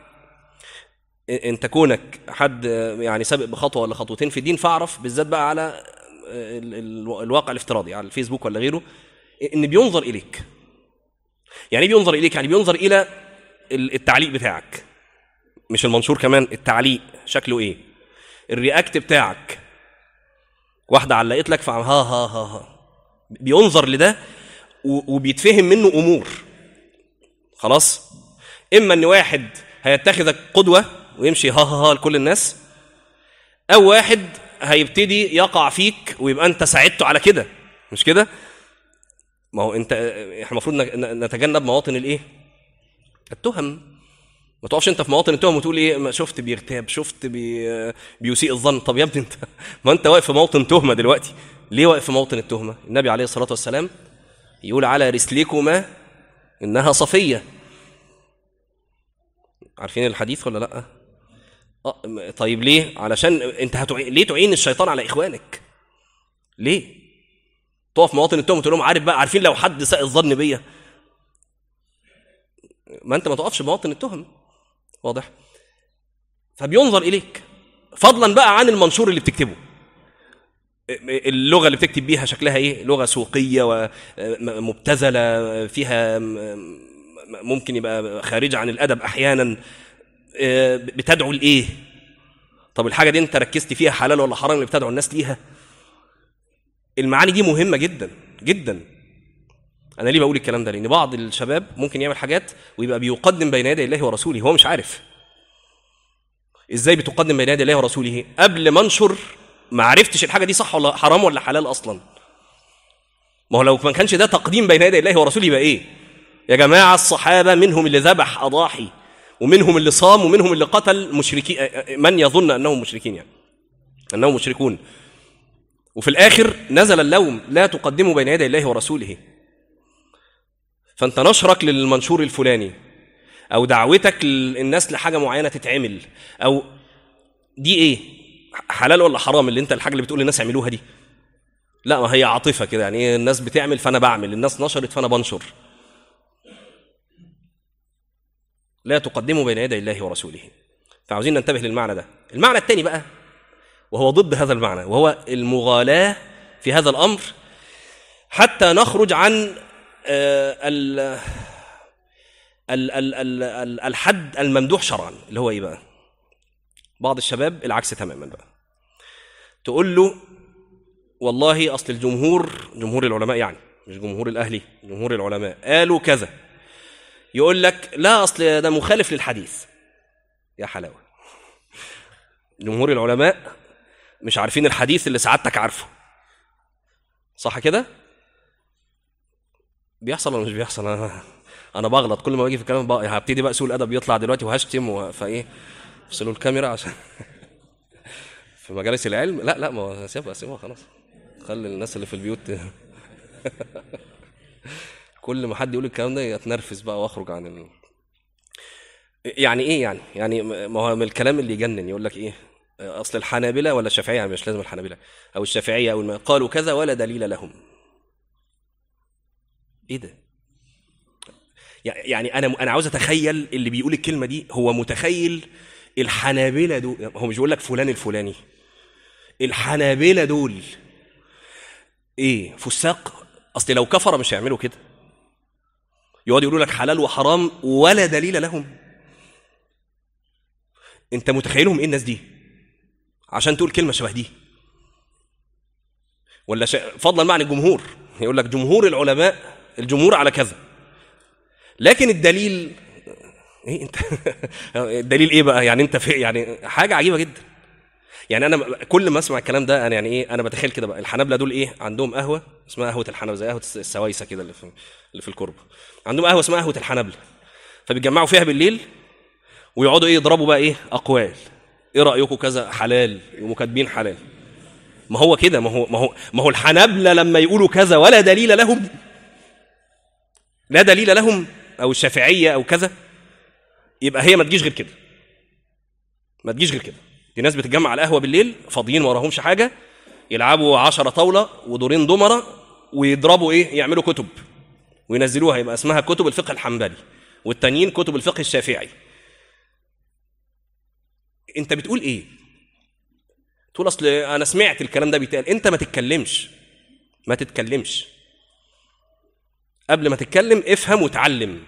انت كونك حد يعني سابق بخطوه ولا خطوتين في الدين فاعرف بالذات بقى على الواقع الافتراضي على الفيسبوك ولا غيره ان بينظر اليك يعني بينظر اليك يعني بينظر الى التعليق بتاعك مش المنشور كمان التعليق شكله ايه الرياكت بتاعك واحده علقت لك فعم ها ها ها ها بينظر لده وبيتفهم منه امور خلاص اما ان واحد هيتخذك قدوه ويمشي ها ها ها لكل الناس او واحد هيبتدي يقع فيك ويبقى انت ساعدته على كده مش كده ما هو انت احنا المفروض نتجنب مواطن الايه التهم ما تقفش انت في مواطن التهم وتقول ايه ما شفت بيغتاب شفت بي بيسيء الظن طب يا ابني انت ما انت واقف في موطن تهمه دلوقتي ليه واقف في موطن التهمه النبي عليه الصلاه والسلام يقول على رسلكما انها صفيه عارفين الحديث ولا لا أه طيب ليه علشان انت هتعين ليه تعين الشيطان على اخوانك ليه تقف مواطن التهم وتقول لهم عارف بقى عارفين لو حد ساء الظن بيا ما انت ما تقفش مواطن التهم واضح فبينظر اليك فضلا بقى عن المنشور اللي بتكتبه اللغه اللي بتكتب بيها شكلها ايه لغه سوقيه ومبتذله فيها ممكن يبقى خارجه عن الادب احيانا بتدعو لايه طب الحاجه دي انت ركزت فيها حلال ولا حرام اللي بتدعو الناس ليها المعاني دي مهمه جدا جدا انا ليه بقول الكلام ده لان بعض الشباب ممكن يعمل حاجات ويبقى بيقدم بين يدي الله ورسوله هو مش عارف ازاي بتقدم بين يدي الله ورسوله قبل ما انشر ما عرفتش الحاجه دي صح ولا حرام ولا حلال اصلا ما هو لو ما كانش ده تقديم بين يدي الله ورسوله يبقى ايه يا جماعه الصحابه منهم اللي ذبح اضاحي ومنهم اللي صام ومنهم اللي قتل مشركين من يظن انهم مشركين يعني انهم مشركون وفي الاخر نزل اللوم لا تقدموا بين يدي الله ورسوله فانت نشرك للمنشور الفلاني او دعوتك للناس لحاجه معينه تتعمل او دي ايه حلال ولا حرام اللي انت الحاجه اللي بتقول للناس اعملوها دي لا ما هي عاطفه كده يعني ايه الناس بتعمل فانا بعمل الناس نشرت فانا بنشر لا تقدموا بين يدي الله ورسوله فعاوزين ننتبه للمعنى ده المعنى الثاني بقى وهو ضد هذا المعنى وهو المغالاة في هذا الأمر حتى نخرج عن ال الحد الممدوح شرعا اللي هو ايه بقى بعض الشباب العكس تماما بقى تقول له والله اصل الجمهور جمهور العلماء يعني مش جمهور الاهلي جمهور العلماء قالوا كذا يقول لك لا اصل ده مخالف للحديث يا حلاوه جمهور العلماء مش عارفين الحديث اللي سعادتك عارفه صح كده بيحصل ولا مش بيحصل انا انا بغلط كل ما باجي في الكلام بقى هبتدي بقى سوء الادب يطلع دلوقتي وهشتم و... فايه افصلوا الكاميرا عشان في مجالس العلم لا لا ما هو سيبها سيبها خلاص خلي الناس اللي في البيوت كل ما حد يقول الكلام ده يتنرفز بقى واخرج عن ال... يعني ايه يعني يعني ما هو من الكلام اللي يجنن يقول لك ايه اصل الحنابلة ولا الشافعية يعني مش لازم الحنابلة او الشافعية او الم... قالوا كذا ولا دليل لهم ايه ده يعني انا انا عاوز اتخيل اللي بيقول الكلمه دي هو متخيل الحنابلة دول هو مش بيقول لك فلان الفلاني الحنابلة دول ايه فساق اصل لو كفر مش هيعملوا كده يقعد يقولوا لك حلال وحرام ولا دليل لهم انت متخيلهم ايه الناس دي عشان تقول كلمه شبه دي ولا ش... فضلا معنى الجمهور يقول لك جمهور العلماء الجمهور على كذا لكن الدليل ايه انت الدليل ايه بقى يعني انت في يعني حاجه عجيبه جدا يعني انا كل ما اسمع الكلام ده انا يعني ايه انا بتخيل كده بقى الحنابله دول ايه عندهم قهوه اسمها قهوه الحنابله زي قهوه السوايسه كده اللي في اللي في الكربه عندهم قهوه اسمها قهوه الحنابله فبيتجمعوا فيها بالليل ويقعدوا ايه يضربوا بقى ايه اقوال ايه رايكم كذا حلال يقوموا كاتبين حلال ما هو كده ما هو ما هو ما هو الحنابله لما يقولوا كذا ولا دليل لهم لا دليل لهم او الشافعيه او كذا يبقى هي ما تجيش غير كده ما تجيش غير كده دي ناس بتتجمع على القهوه بالليل فاضيين ما وراهمش حاجه يلعبوا عشرة طاوله ودورين ضمره ويضربوا ايه يعملوا كتب وينزلوها يبقى اسمها كتب الفقه الحنبلي والتانيين كتب الفقه الشافعي انت بتقول ايه تقول اصل انا سمعت الكلام ده بيتقال انت ما تتكلمش ما تتكلمش قبل ما تتكلم افهم وتعلم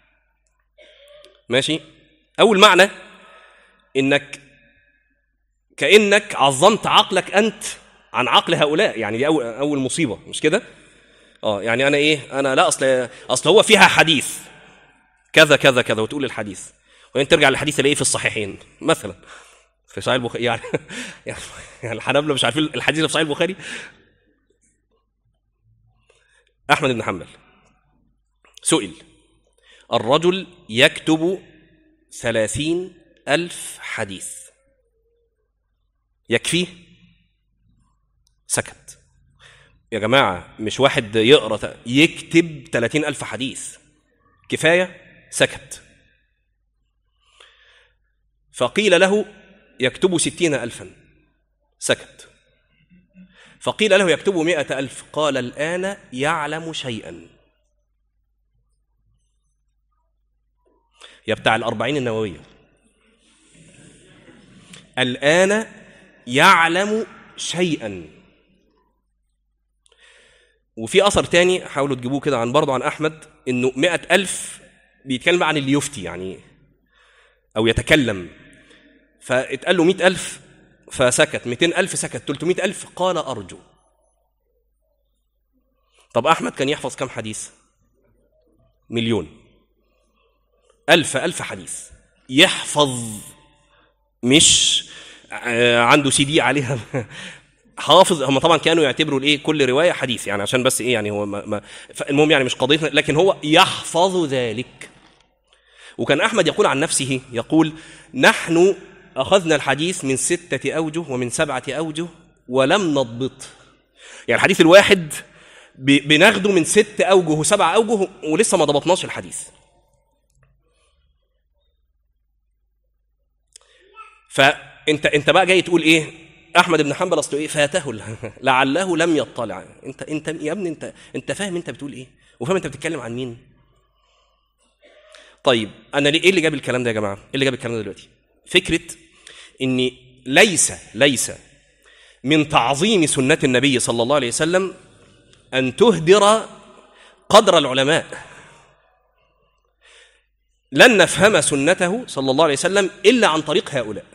ماشي اول معنى انك كانك عظمت عقلك انت عن عقل هؤلاء يعني دي اول اول مصيبه مش كده اه يعني انا ايه انا لا اصل اصل هو فيها حديث كذا كذا كذا وتقول الحديث وبعدين ترجع للحديث اللي ايه في الصحيحين مثلا في صحيح البخاري يعني يعني الحنابلة مش عارفين الحديث اللي في صحيح البخاري احمد بن حنبل سئل الرجل يكتب ثلاثين ألف حديث يكفيه سكت يا جماعة مش واحد يقرأ يكتب ثلاثين ألف حديث كفاية سكت فقيل له يكتب ستين ألفا سكت فقيل له يكتب مئة ألف قال الآن يعلم شيئا يا بتاع الأربعين النووية الآن يعلم شيئا وفي أثر تاني حاولوا تجيبوه كده عن برضه عن أحمد إنه مئة ألف بيتكلم عن اللي يفتي يعني أو يتكلم فاتقال له مئة ألف فسكت مئتين ألف سكت تلتمائة ألف قال أرجو طب أحمد كان يحفظ كم حديث مليون ألف ألف حديث يحفظ مش عنده سي دي عليها حافظ هم طبعا كانوا يعتبروا الايه كل روايه حديث يعني عشان بس ايه يعني هو ما ما المهم يعني مش قضيتنا لكن هو يحفظ ذلك وكان احمد يقول عن نفسه يقول نحن اخذنا الحديث من سته اوجه ومن سبعه اوجه ولم نضبط يعني الحديث الواحد بناخده من ست اوجه وسبع اوجه ولسه ما ضبطناش الحديث فانت انت بقى جاي تقول ايه احمد بن حنبل اصله ايه فاته لعله لم يطلع انت انت يا ابني انت انت فاهم انت بتقول ايه وفاهم انت بتتكلم عن مين طيب انا ليه ايه اللي جاب الكلام ده يا جماعه ايه اللي جاب الكلام ده دلوقتي فكره ان ليس ليس من تعظيم سنه النبي صلى الله عليه وسلم ان تهدر قدر العلماء لن نفهم سنته صلى الله عليه وسلم الا عن طريق هؤلاء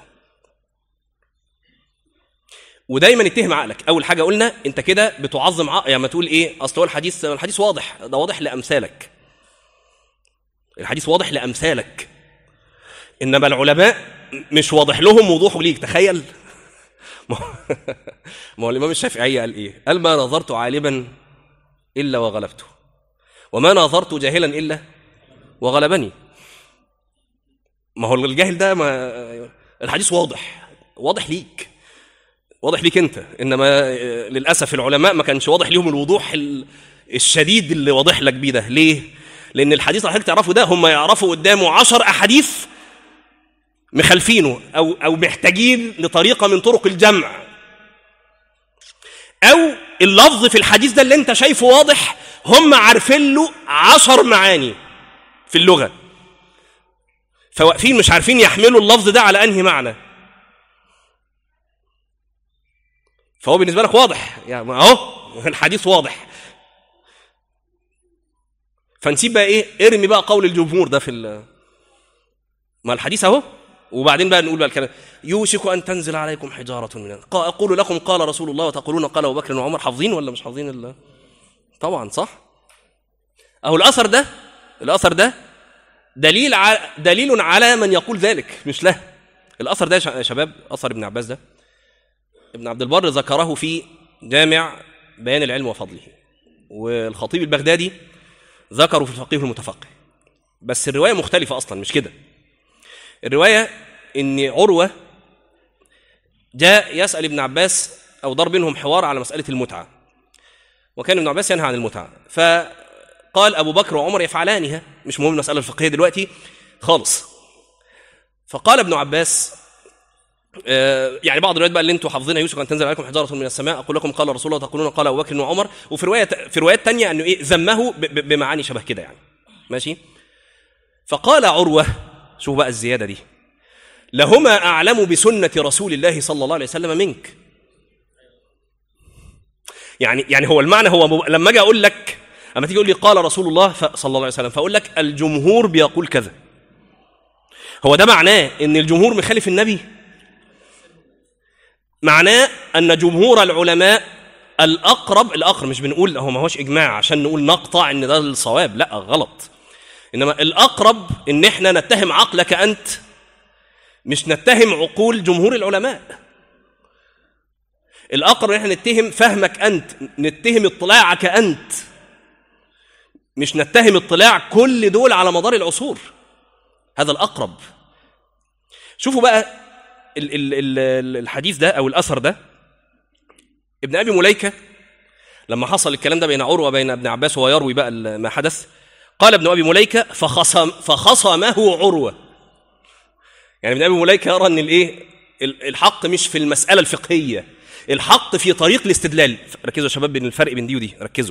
ودايما اتهم عقلك اول حاجه قلنا انت كده بتعظم عقل يعني ما تقول ايه اصل هو الحديث الحديث واضح ده واضح لامثالك الحديث واضح لامثالك انما العلماء مش واضح لهم وضوحه ليك تخيل ما هو الامام الشافعي قال ايه قال ما نظرت عالما الا وغلبته وما ناظرت جاهلا الا وغلبني ما هو الجاهل ده ما الحديث واضح واضح ليك واضح ليك انت انما للاسف العلماء ما كانش واضح ليهم الوضوح ال- الشديد اللي واضح لك بيه ده ليه لان الحديث اللي حضرتك تعرفه ده هم يعرفوا قدامه عشر احاديث مخالفينه او او محتاجين لطريقه من طرق الجمع او اللفظ في الحديث ده اللي انت شايفه واضح هم عارفين له عشر معاني في اللغه فواقفين مش عارفين يحملوا اللفظ ده على انهي معنى فهو بالنسبه لك واضح يعني ما اهو الحديث واضح فنسيب بقى ايه ارمي بقى قول الجمهور ده في ال- ما الحديث اهو وبعدين بقى نقول بقى الكلام يوشك ان تنزل عليكم حجاره من قا- اقول لكم قال رسول الله وتقولون قال ابو بكر وعمر حافظين ولا مش حافظين ال- طبعا صح اهو الاثر ده الاثر ده دليل على دليل على من يقول ذلك مش له الاثر ده يا ش- يا شباب اثر ابن عباس ده ابن عبد البر ذكره في جامع بيان العلم وفضله والخطيب البغدادي ذكره في الفقيه المتفقه بس الروايه مختلفه اصلا مش كده الروايه ان عروه جاء يسال ابن عباس او دار بينهم حوار على مساله المتعه وكان ابن عباس ينهى عن المتعه فقال ابو بكر وعمر يفعلانها مش مهم المساله الفقهيه دلوقتي خالص فقال ابن عباس آه، يعني بعض الروايات بقى اللي انتم حافظينها يوسف ان تنزل عليكم حجاره من السماء اقول لكم قال رسول الله تقولون قال ابو بكر وعمر وفي روايه في روايات تانية انه ايه ذمه ب- ب- بمعاني شبه كده يعني ماشي فقال عروه شوف بقى الزياده دي لهما اعلم بسنه رسول الله صلى الله عليه وسلم منك يعني يعني هو المعنى هو مب... لما اجي اقول لك اما تيجي تقول لي قال رسول الله ف- صلى الله عليه وسلم فاقول لك الجمهور بيقول كذا هو ده معناه ان الجمهور مخالف النبي معناه ان جمهور العلماء الاقرب الاقرب مش بنقول هو ما هوش اجماع عشان نقول نقطع ان ده الصواب لا غلط انما الاقرب ان احنا نتهم عقلك انت مش نتهم عقول جمهور العلماء الاقرب ان احنا نتهم فهمك انت نتهم اطلاعك انت مش نتهم اطلاع كل دول على مدار العصور هذا الاقرب شوفوا بقى ال- ال- ال- الحديث ده او الاثر ده ابن ابي مليكه لما حصل الكلام ده بين عروه وبين ابن عباس وهو يروي بقى ال- ما حدث قال ابن ابي مليكه فخصم فخصمه عروه يعني ابن ابي مليكه يرى ان الايه ال- الحق مش في المساله الفقهيه الحق في طريق الاستدلال ركزوا يا شباب بين الفرق بين دي ودي ركزوا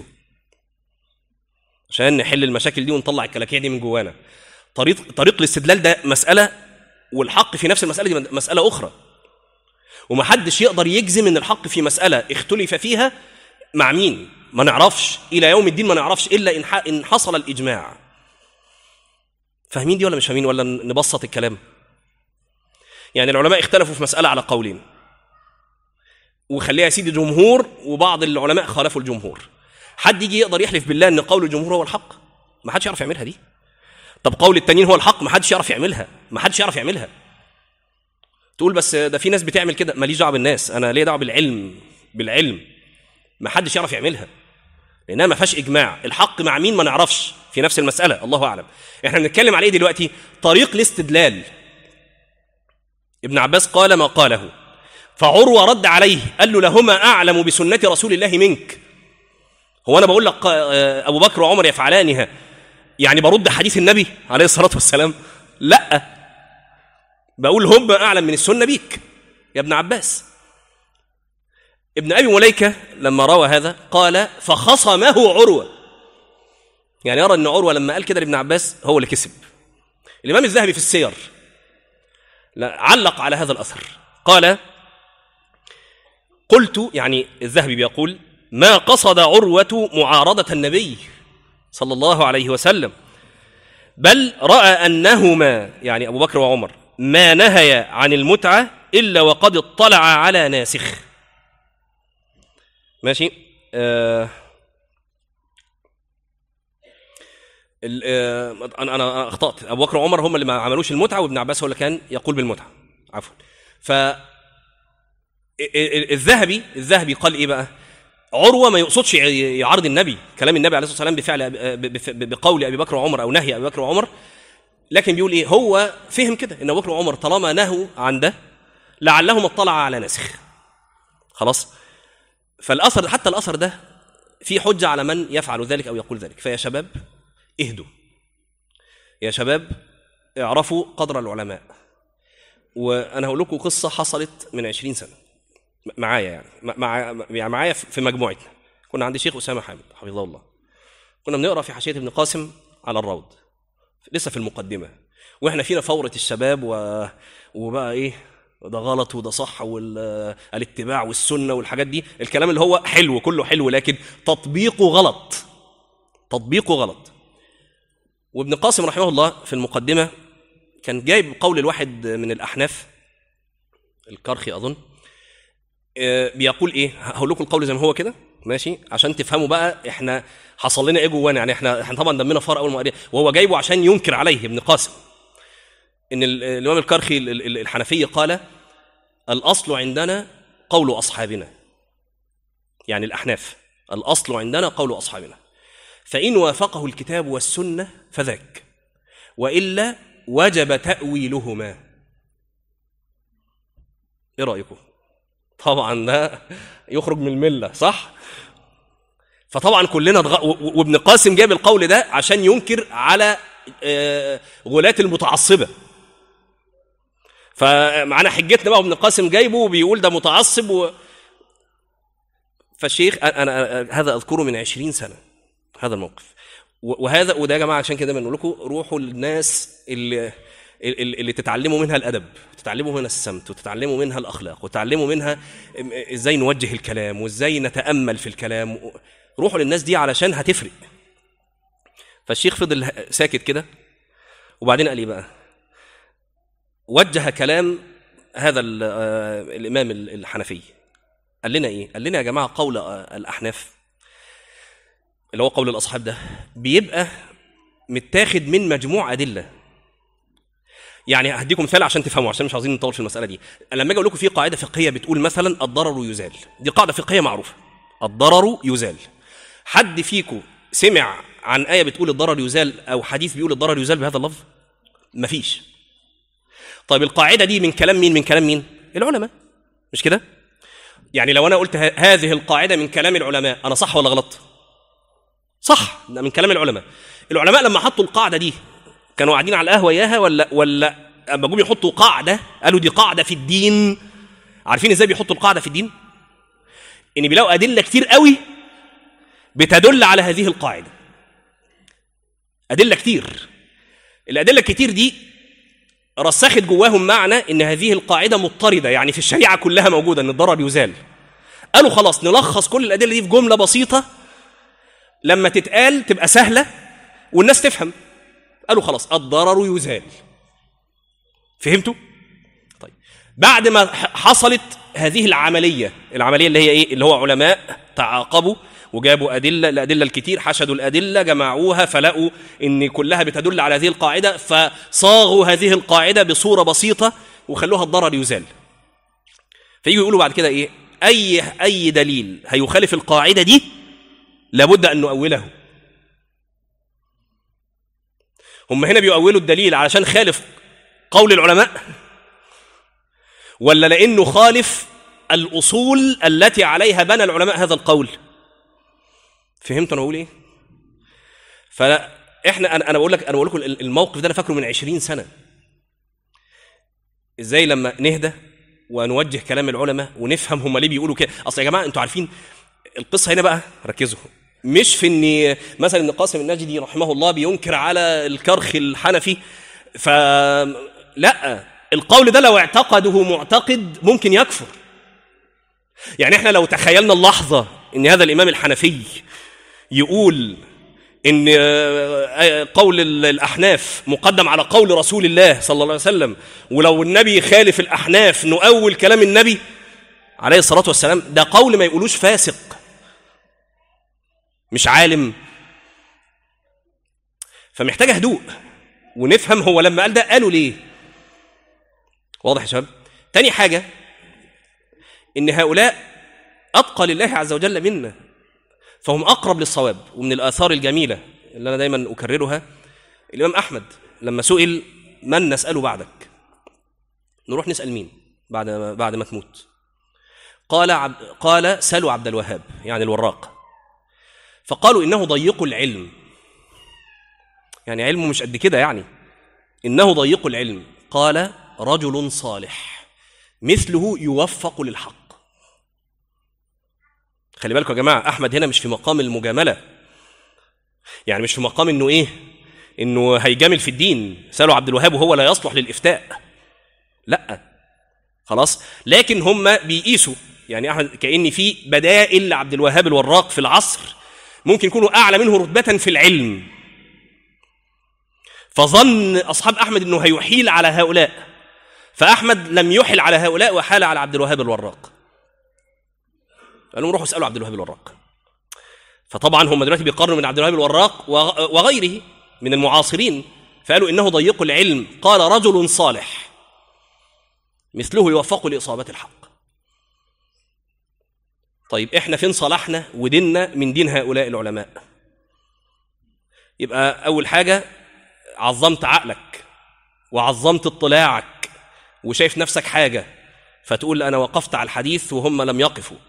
عشان نحل المشاكل دي ونطلع الكلاكيع دي من جوانا طريق طريق الاستدلال ده مساله والحق في نفس المساله دي مساله اخرى ومحدش يقدر يجزم ان الحق في مساله اختلف فيها مع مين ما نعرفش الى يوم الدين ما نعرفش الا ان ح- ان حصل الاجماع فاهمين دي ولا مش فاهمين ولا نبسط الكلام يعني العلماء اختلفوا في مساله على قولين وخليها يا سيدي جمهور وبعض العلماء خالفوا الجمهور حد يجي يقدر يحلف بالله ان قول الجمهور هو الحق ما حدش يعرف يعملها دي طب قول التانيين هو الحق ما حدش يعرف يعملها ما حدش يعرف يعملها تقول بس ده في ناس بتعمل كده ماليش دعوه بالناس انا ليه دعوه بالعلم بالعلم ما حدش يعرف يعملها لانها ما فيهاش اجماع الحق مع مين ما نعرفش في نفس المساله الله اعلم احنا بنتكلم على ايه دلوقتي طريق الاستدلال ابن عباس قال ما قاله فعروه رد عليه قال له لهما اعلم بسنه رسول الله منك هو انا بقول لك آه، ابو بكر وعمر يفعلانها يعني برد حديث النبي عليه الصلاه والسلام لا بقول هم اعلم من السنه بيك يا ابن عباس ابن ابي مليكه لما روى هذا قال فخصمه عروه يعني يرى ان عروه لما قال كده لابن عباس هو اللي كسب الامام الذهبي في السير لا علق على هذا الاثر قال قلت يعني الذهبي بيقول ما قصد عروه معارضه النبي صلى الله عليه وسلم بل راى انهما يعني ابو بكر وعمر ما نهيا عن المتعه الا وقد اطلع على ناسخ ماشي آه ال- آه، انا انا أنا اخطات ابو بكر وعمر هم اللي ما عملوش المتعه وابن عباس هو اللي كان يقول بالمتعه عفوا ف ال- ال- الذهبي الذهبي قال ايه بقى عروه ما يقصدش يعارض النبي كلام النبي عليه الصلاه والسلام بفعل بقول ابي بكر وعمر او نهي ابي بكر وعمر لكن بيقول ايه هو فهم كده ان ابو بكر وعمر طالما نهوا عن ده لعلهم اطلع على ناسخ خلاص فالاثر حتى الاثر ده في حجه على من يفعل ذلك او يقول ذلك فيا شباب اهدوا يا شباب اعرفوا قدر العلماء وانا هقول لكم قصه حصلت من 20 سنه معايا يعني مع يعني معايا في مجموعتنا كنا عند شيخ اسامه حامد حفظه الله كنا بنقرا في حاشيه ابن قاسم على الروض لسه في المقدمه واحنا فينا فوره الشباب و... وبقى ايه ده غلط وده صح والاتباع والسنه والحاجات دي الكلام اللي هو حلو كله حلو لكن تطبيقه غلط تطبيقه غلط وابن قاسم رحمه الله في المقدمه كان جايب قول الواحد من الاحناف الكرخي اظن بيقول ايه هقول لكم القول زي ما هو كده ماشي عشان تفهموا بقى احنا حصل لنا ايه جوانا يعني احنا احنا طبعا دمنا فار اول ما قرينا وهو جايبه عشان ينكر عليه ابن قاسم ان الامام الكرخي الحنفي قال الاصل عندنا قول اصحابنا يعني الاحناف الاصل عندنا قول اصحابنا فان وافقه الكتاب والسنه فذاك والا وجب تاويلهما ايه رايكم طبعا ده يخرج من المله صح فطبعا كلنا دغ... وابن قاسم جاب القول ده عشان ينكر على غلاة المتعصبه فمعانا حجتنا بقى ابن قاسم جايبه وبيقول ده متعصب و... فالشيخ انا هذا اذكره من عشرين سنه هذا الموقف وهذا وده يا جماعه عشان كده بنقول لكم روحوا للناس اللي اللي تتعلموا منها الادب تتعلموا منها السمت وتتعلموا منها الاخلاق وتتعلموا منها ازاي نوجه الكلام وازاي نتامل في الكلام روحوا للناس دي علشان هتفرق فالشيخ فضل ساكت كده وبعدين قال ايه بقى وجه كلام هذا الامام الحنفي قال لنا ايه قال لنا يا جماعه قول الاحناف اللي هو قول الاصحاب ده بيبقى متاخد من مجموع ادله يعني هديكم مثال عشان تفهموا عشان مش عايزين نطول في المساله دي لما اجي اقول لكم في قاعده فقهيه بتقول مثلا الضرر يزال دي قاعده فقهيه معروفه الضرر يزال حد فيكم سمع عن ايه بتقول الضرر يزال او حديث بيقول الضرر يزال بهذا اللفظ مفيش طيب القاعده دي من كلام مين من كلام مين العلماء مش كده يعني لو انا قلت هذه القاعده من كلام العلماء انا صح ولا غلط صح ده من كلام العلماء العلماء لما حطوا القاعده دي كانوا قاعدين على القهوه اياها ولا ولا اما جم يحطوا قاعده قالوا دي قاعده في الدين عارفين ازاي بيحطوا القاعده في الدين ان بيلاقوا ادله كتير قوي بتدل على هذه القاعده ادله كتير الادله الكتير دي رسخت جواهم معنى ان هذه القاعده مضطرده يعني في الشريعه كلها موجوده ان الضرر يزال قالوا خلاص نلخص كل الادله دي في جمله بسيطه لما تتقال تبقى سهله والناس تفهم قالوا خلاص الضرر يزال فهمتوا طيب بعد ما حصلت هذه العمليه العمليه اللي هي ايه اللي هو علماء تعاقبوا وجابوا أدلة الأدلة الكتير حشدوا الأدلة جمعوها فلقوا إن كلها بتدل على هذه القاعدة فصاغوا هذه القاعدة بصورة بسيطة وخلوها الضرر يزال فيجوا يقولوا بعد كده إيه أي أي دليل هيخالف القاعدة دي لابد أن نؤوله هم هنا بيؤولوا الدليل علشان خالف قول العلماء ولا لأنه خالف الأصول التي عليها بنى العلماء هذا القول فهمت انا بقول ايه فاحنا انا انا بقول لك انا بقول لكم الموقف ده انا فاكره من 20 سنه ازاي لما نهدى ونوجه كلام العلماء ونفهم هم ليه بيقولوا كده اصل يا جماعه انتوا عارفين القصه هنا بقى ركزوا مش في ان مثلا ابن قاسم النجدي رحمه الله بينكر على الكرخ الحنفي ف لا القول ده لو اعتقده معتقد ممكن يكفر يعني احنا لو تخيلنا اللحظه ان هذا الامام الحنفي يقول ان قول الاحناف مقدم على قول رسول الله صلى الله عليه وسلم ولو النبي خالف الاحناف نؤول كلام النبي عليه الصلاه والسلام ده قول ما يقولوش فاسق مش عالم فمحتاج هدوء ونفهم هو لما قال ده قالوا ليه واضح يا شباب تاني حاجه ان هؤلاء اتقى لله عز وجل منا فهم اقرب للصواب ومن الاثار الجميله اللي انا دايما اكررها الامام احمد لما سئل من نساله بعدك نروح نسال مين بعد بعد ما تموت قال عب... قال سلوا عبد الوهاب يعني الوراق فقالوا انه ضيق العلم يعني علمه مش قد كده يعني انه ضيق العلم قال رجل صالح مثله يوفق للحق خلي بالكم يا جماعه احمد هنا مش في مقام المجامله يعني مش في مقام انه ايه انه هيجامل في الدين سالوا عبد الوهاب وهو لا يصلح للافتاء لا خلاص لكن هم بيقيسوا يعني احمد كان في بدائل لعبد الوهاب الوراق في العصر ممكن يكونوا اعلى منه رتبه في العلم فظن اصحاب احمد انه هيحيل على هؤلاء فاحمد لم يحل على هؤلاء وحال على عبد الوهاب الوراق قال لهم روحوا اسالوا عبد الوهاب الوراق فطبعا هم دلوقتي بيقارنوا من عبد الوهاب الوراق وغيره من المعاصرين فقالوا انه ضيق العلم قال رجل صالح مثله يوفق لاصابه الحق طيب احنا فين صلاحنا وديننا من دين هؤلاء العلماء يبقى اول حاجه عظمت عقلك وعظمت اطلاعك وشايف نفسك حاجه فتقول انا وقفت على الحديث وهم لم يقفوا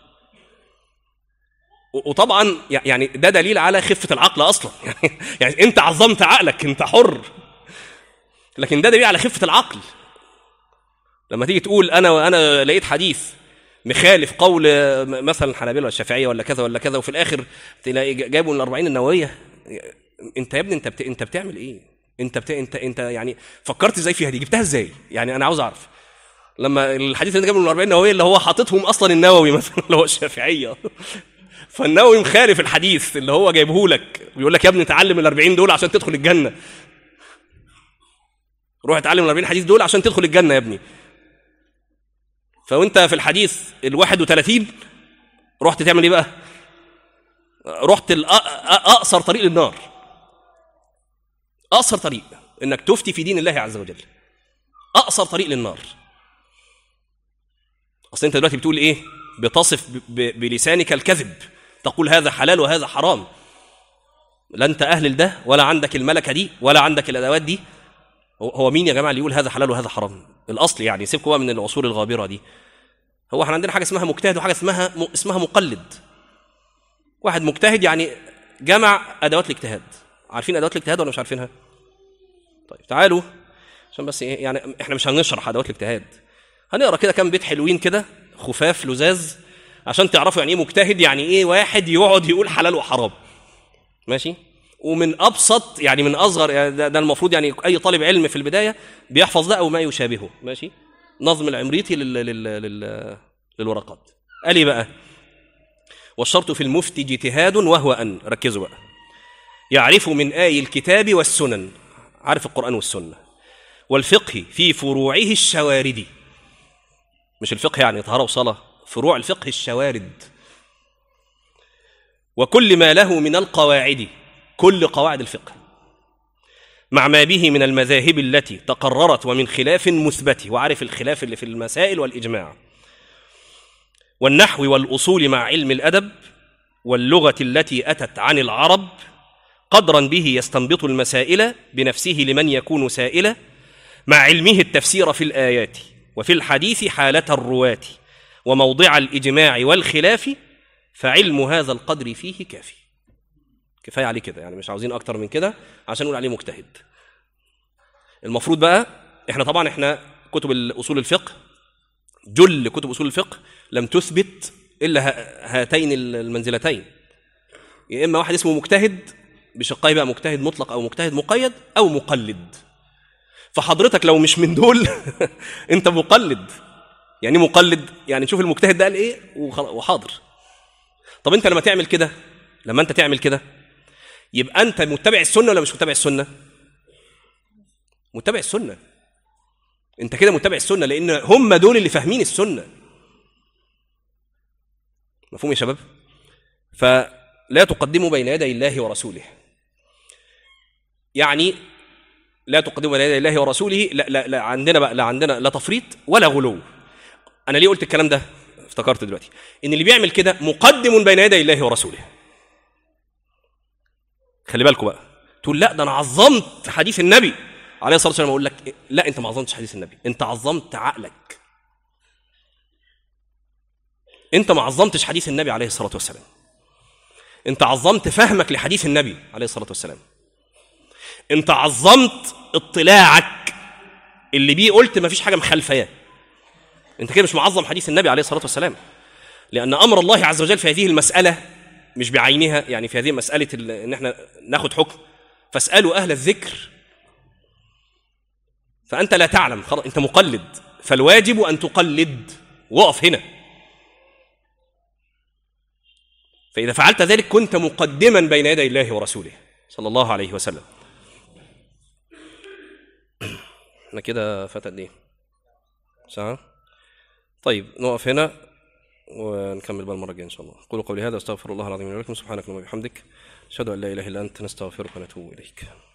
وطبعا يعني ده دليل على خفه العقل اصلا يعني, يعني انت عظمت عقلك انت حر لكن ده دليل على خفه العقل لما تيجي تقول انا وانا لقيت حديث مخالف قول مثلا الحنابلة ولا الشافعية ولا كذا ولا كذا وفي الآخر تلاقي جابوا من الأربعين النووية أنت يا ابني أنت بت... أنت بتعمل إيه؟ أنت بت... أنت أنت يعني فكرت إزاي فيها دي؟ جبتها إزاي؟ يعني أنا عاوز أعرف لما الحديث اللي جابه من الأربعين النووية اللي هو حاططهم أصلا النووي مثلا اللي هو الشافعية فالنووي مخالف الحديث اللي هو جايبه لك بيقول لك يا ابني تعلم ال 40 دول عشان تدخل الجنة روح اتعلم ال 40 حديث دول عشان تدخل الجنة يا ابني فوانت في الحديث ال 31 رحت تعمل ايه بقى؟ رحت اقصر طريق للنار اقصر طريق انك تفتي في دين الله عز وجل اقصر طريق للنار اصل انت دلوقتي بتقول ايه؟ بتصف بلسانك الكذب تقول هذا حلال وهذا حرام لا انت اهل لده ولا عندك الملكه دي ولا عندك الادوات دي هو مين يا جماعه اللي يقول هذا حلال وهذا حرام الاصل يعني سيبكم بقى من العصور الغابره دي هو احنا عندنا حاجه اسمها مجتهد وحاجه اسمها م... اسمها مقلد واحد مجتهد يعني جمع ادوات الاجتهاد عارفين ادوات الاجتهاد ولا مش عارفينها طيب تعالوا عشان بس ايه يعني احنا مش هنشرح ادوات الاجتهاد هنقرا كده كام بيت حلوين كده خفاف لزاز عشان تعرفوا يعني ايه مجتهد يعني ايه واحد يقعد يقول حلال وحرام ماشي ومن ابسط يعني من اصغر يعني ده, ده المفروض يعني اي طالب علم في البدايه بيحفظ ده او ما يشابهه ماشي نظم العمريطي لل... لل... لل... للورقات قال ايه بقى والشرط في المفتي اجتهاد وهو ان ركزوا بقى يعرف من آي الكتاب والسنن عارف القرآن والسنة والفقه في فروعه الشواردي مش الفقه يعني طهارة وصلاة فروع الفقه الشوارد وكل ما له من القواعد كل قواعد الفقه مع ما به من المذاهب التي تقررت ومن خلاف مثبت وعارف الخلاف اللي في المسائل والإجماع والنحو والأصول مع علم الأدب واللغة التي أتت عن العرب قدرا به يستنبط المسائل بنفسه لمن يكون سائلا مع علمه التفسير في الآيات وفي الحديث حالة الرواة وموضع الإجماع والخلاف فعلم هذا القدر فيه كافي كفايه عليه كده يعني مش عاوزين اكتر من كده عشان نقول عليه مجتهد المفروض بقى احنا طبعا احنا كتب الاصول الفقه جل كتب اصول الفقه لم تثبت الا هاتين المنزلتين يا اما واحد اسمه مجتهد بشقيه بقى مجتهد مطلق او مجتهد مقيد او مقلد فحضرتك لو مش من دول انت مقلد يعني مقلد يعني نشوف المجتهد ده قال ايه وحاضر طب انت لما تعمل كده لما انت تعمل كده يبقى انت متبع السنه ولا مش متبع السنه متبع السنه انت كده متبع السنه لان هم دول اللي فاهمين السنه مفهوم يا شباب فلا تقدموا بين يدي الله ورسوله يعني لا تقدموا بين يدي الله ورسوله لا, لا, لا عندنا بقى لا عندنا لا تفريط ولا غلو انا ليه قلت الكلام ده افتكرت دلوقتي ان اللي بيعمل كده مقدم بين يدي الله ورسوله خلي بالكم بقى تقول لا ده انا عظمت حديث النبي عليه الصلاه والسلام اقول لك إيه؟ لا انت ما عظمتش حديث النبي انت عظمت عقلك انت ما عظمتش حديث النبي عليه الصلاه والسلام انت عظمت فهمك لحديث النبي عليه الصلاه والسلام انت عظمت اطلاعك اللي بيه قلت ما فيش حاجه مخالفاه انت كده مش معظم حديث النبي عليه الصلاه والسلام لان امر الله عز وجل في هذه المساله مش بعينها يعني في هذه مساله ال- ان احنا ناخد حكم فاسالوا اهل الذكر فانت لا تعلم خلاص انت مقلد فالواجب ان تقلد وقف هنا فاذا فعلت ذلك كنت مقدما بين يدي الله ورسوله صلى الله عليه وسلم احنا كده فات قد ايه ساعه طيب نقف هنا ونكمل بقى المره الجايه ان شاء الله قولوا قولي هذا واستغفر الله العظيم لي ولكم سبحانك اللهم وبحمدك اشهد ان لا اله الا انت نستغفرك ونتوب اليك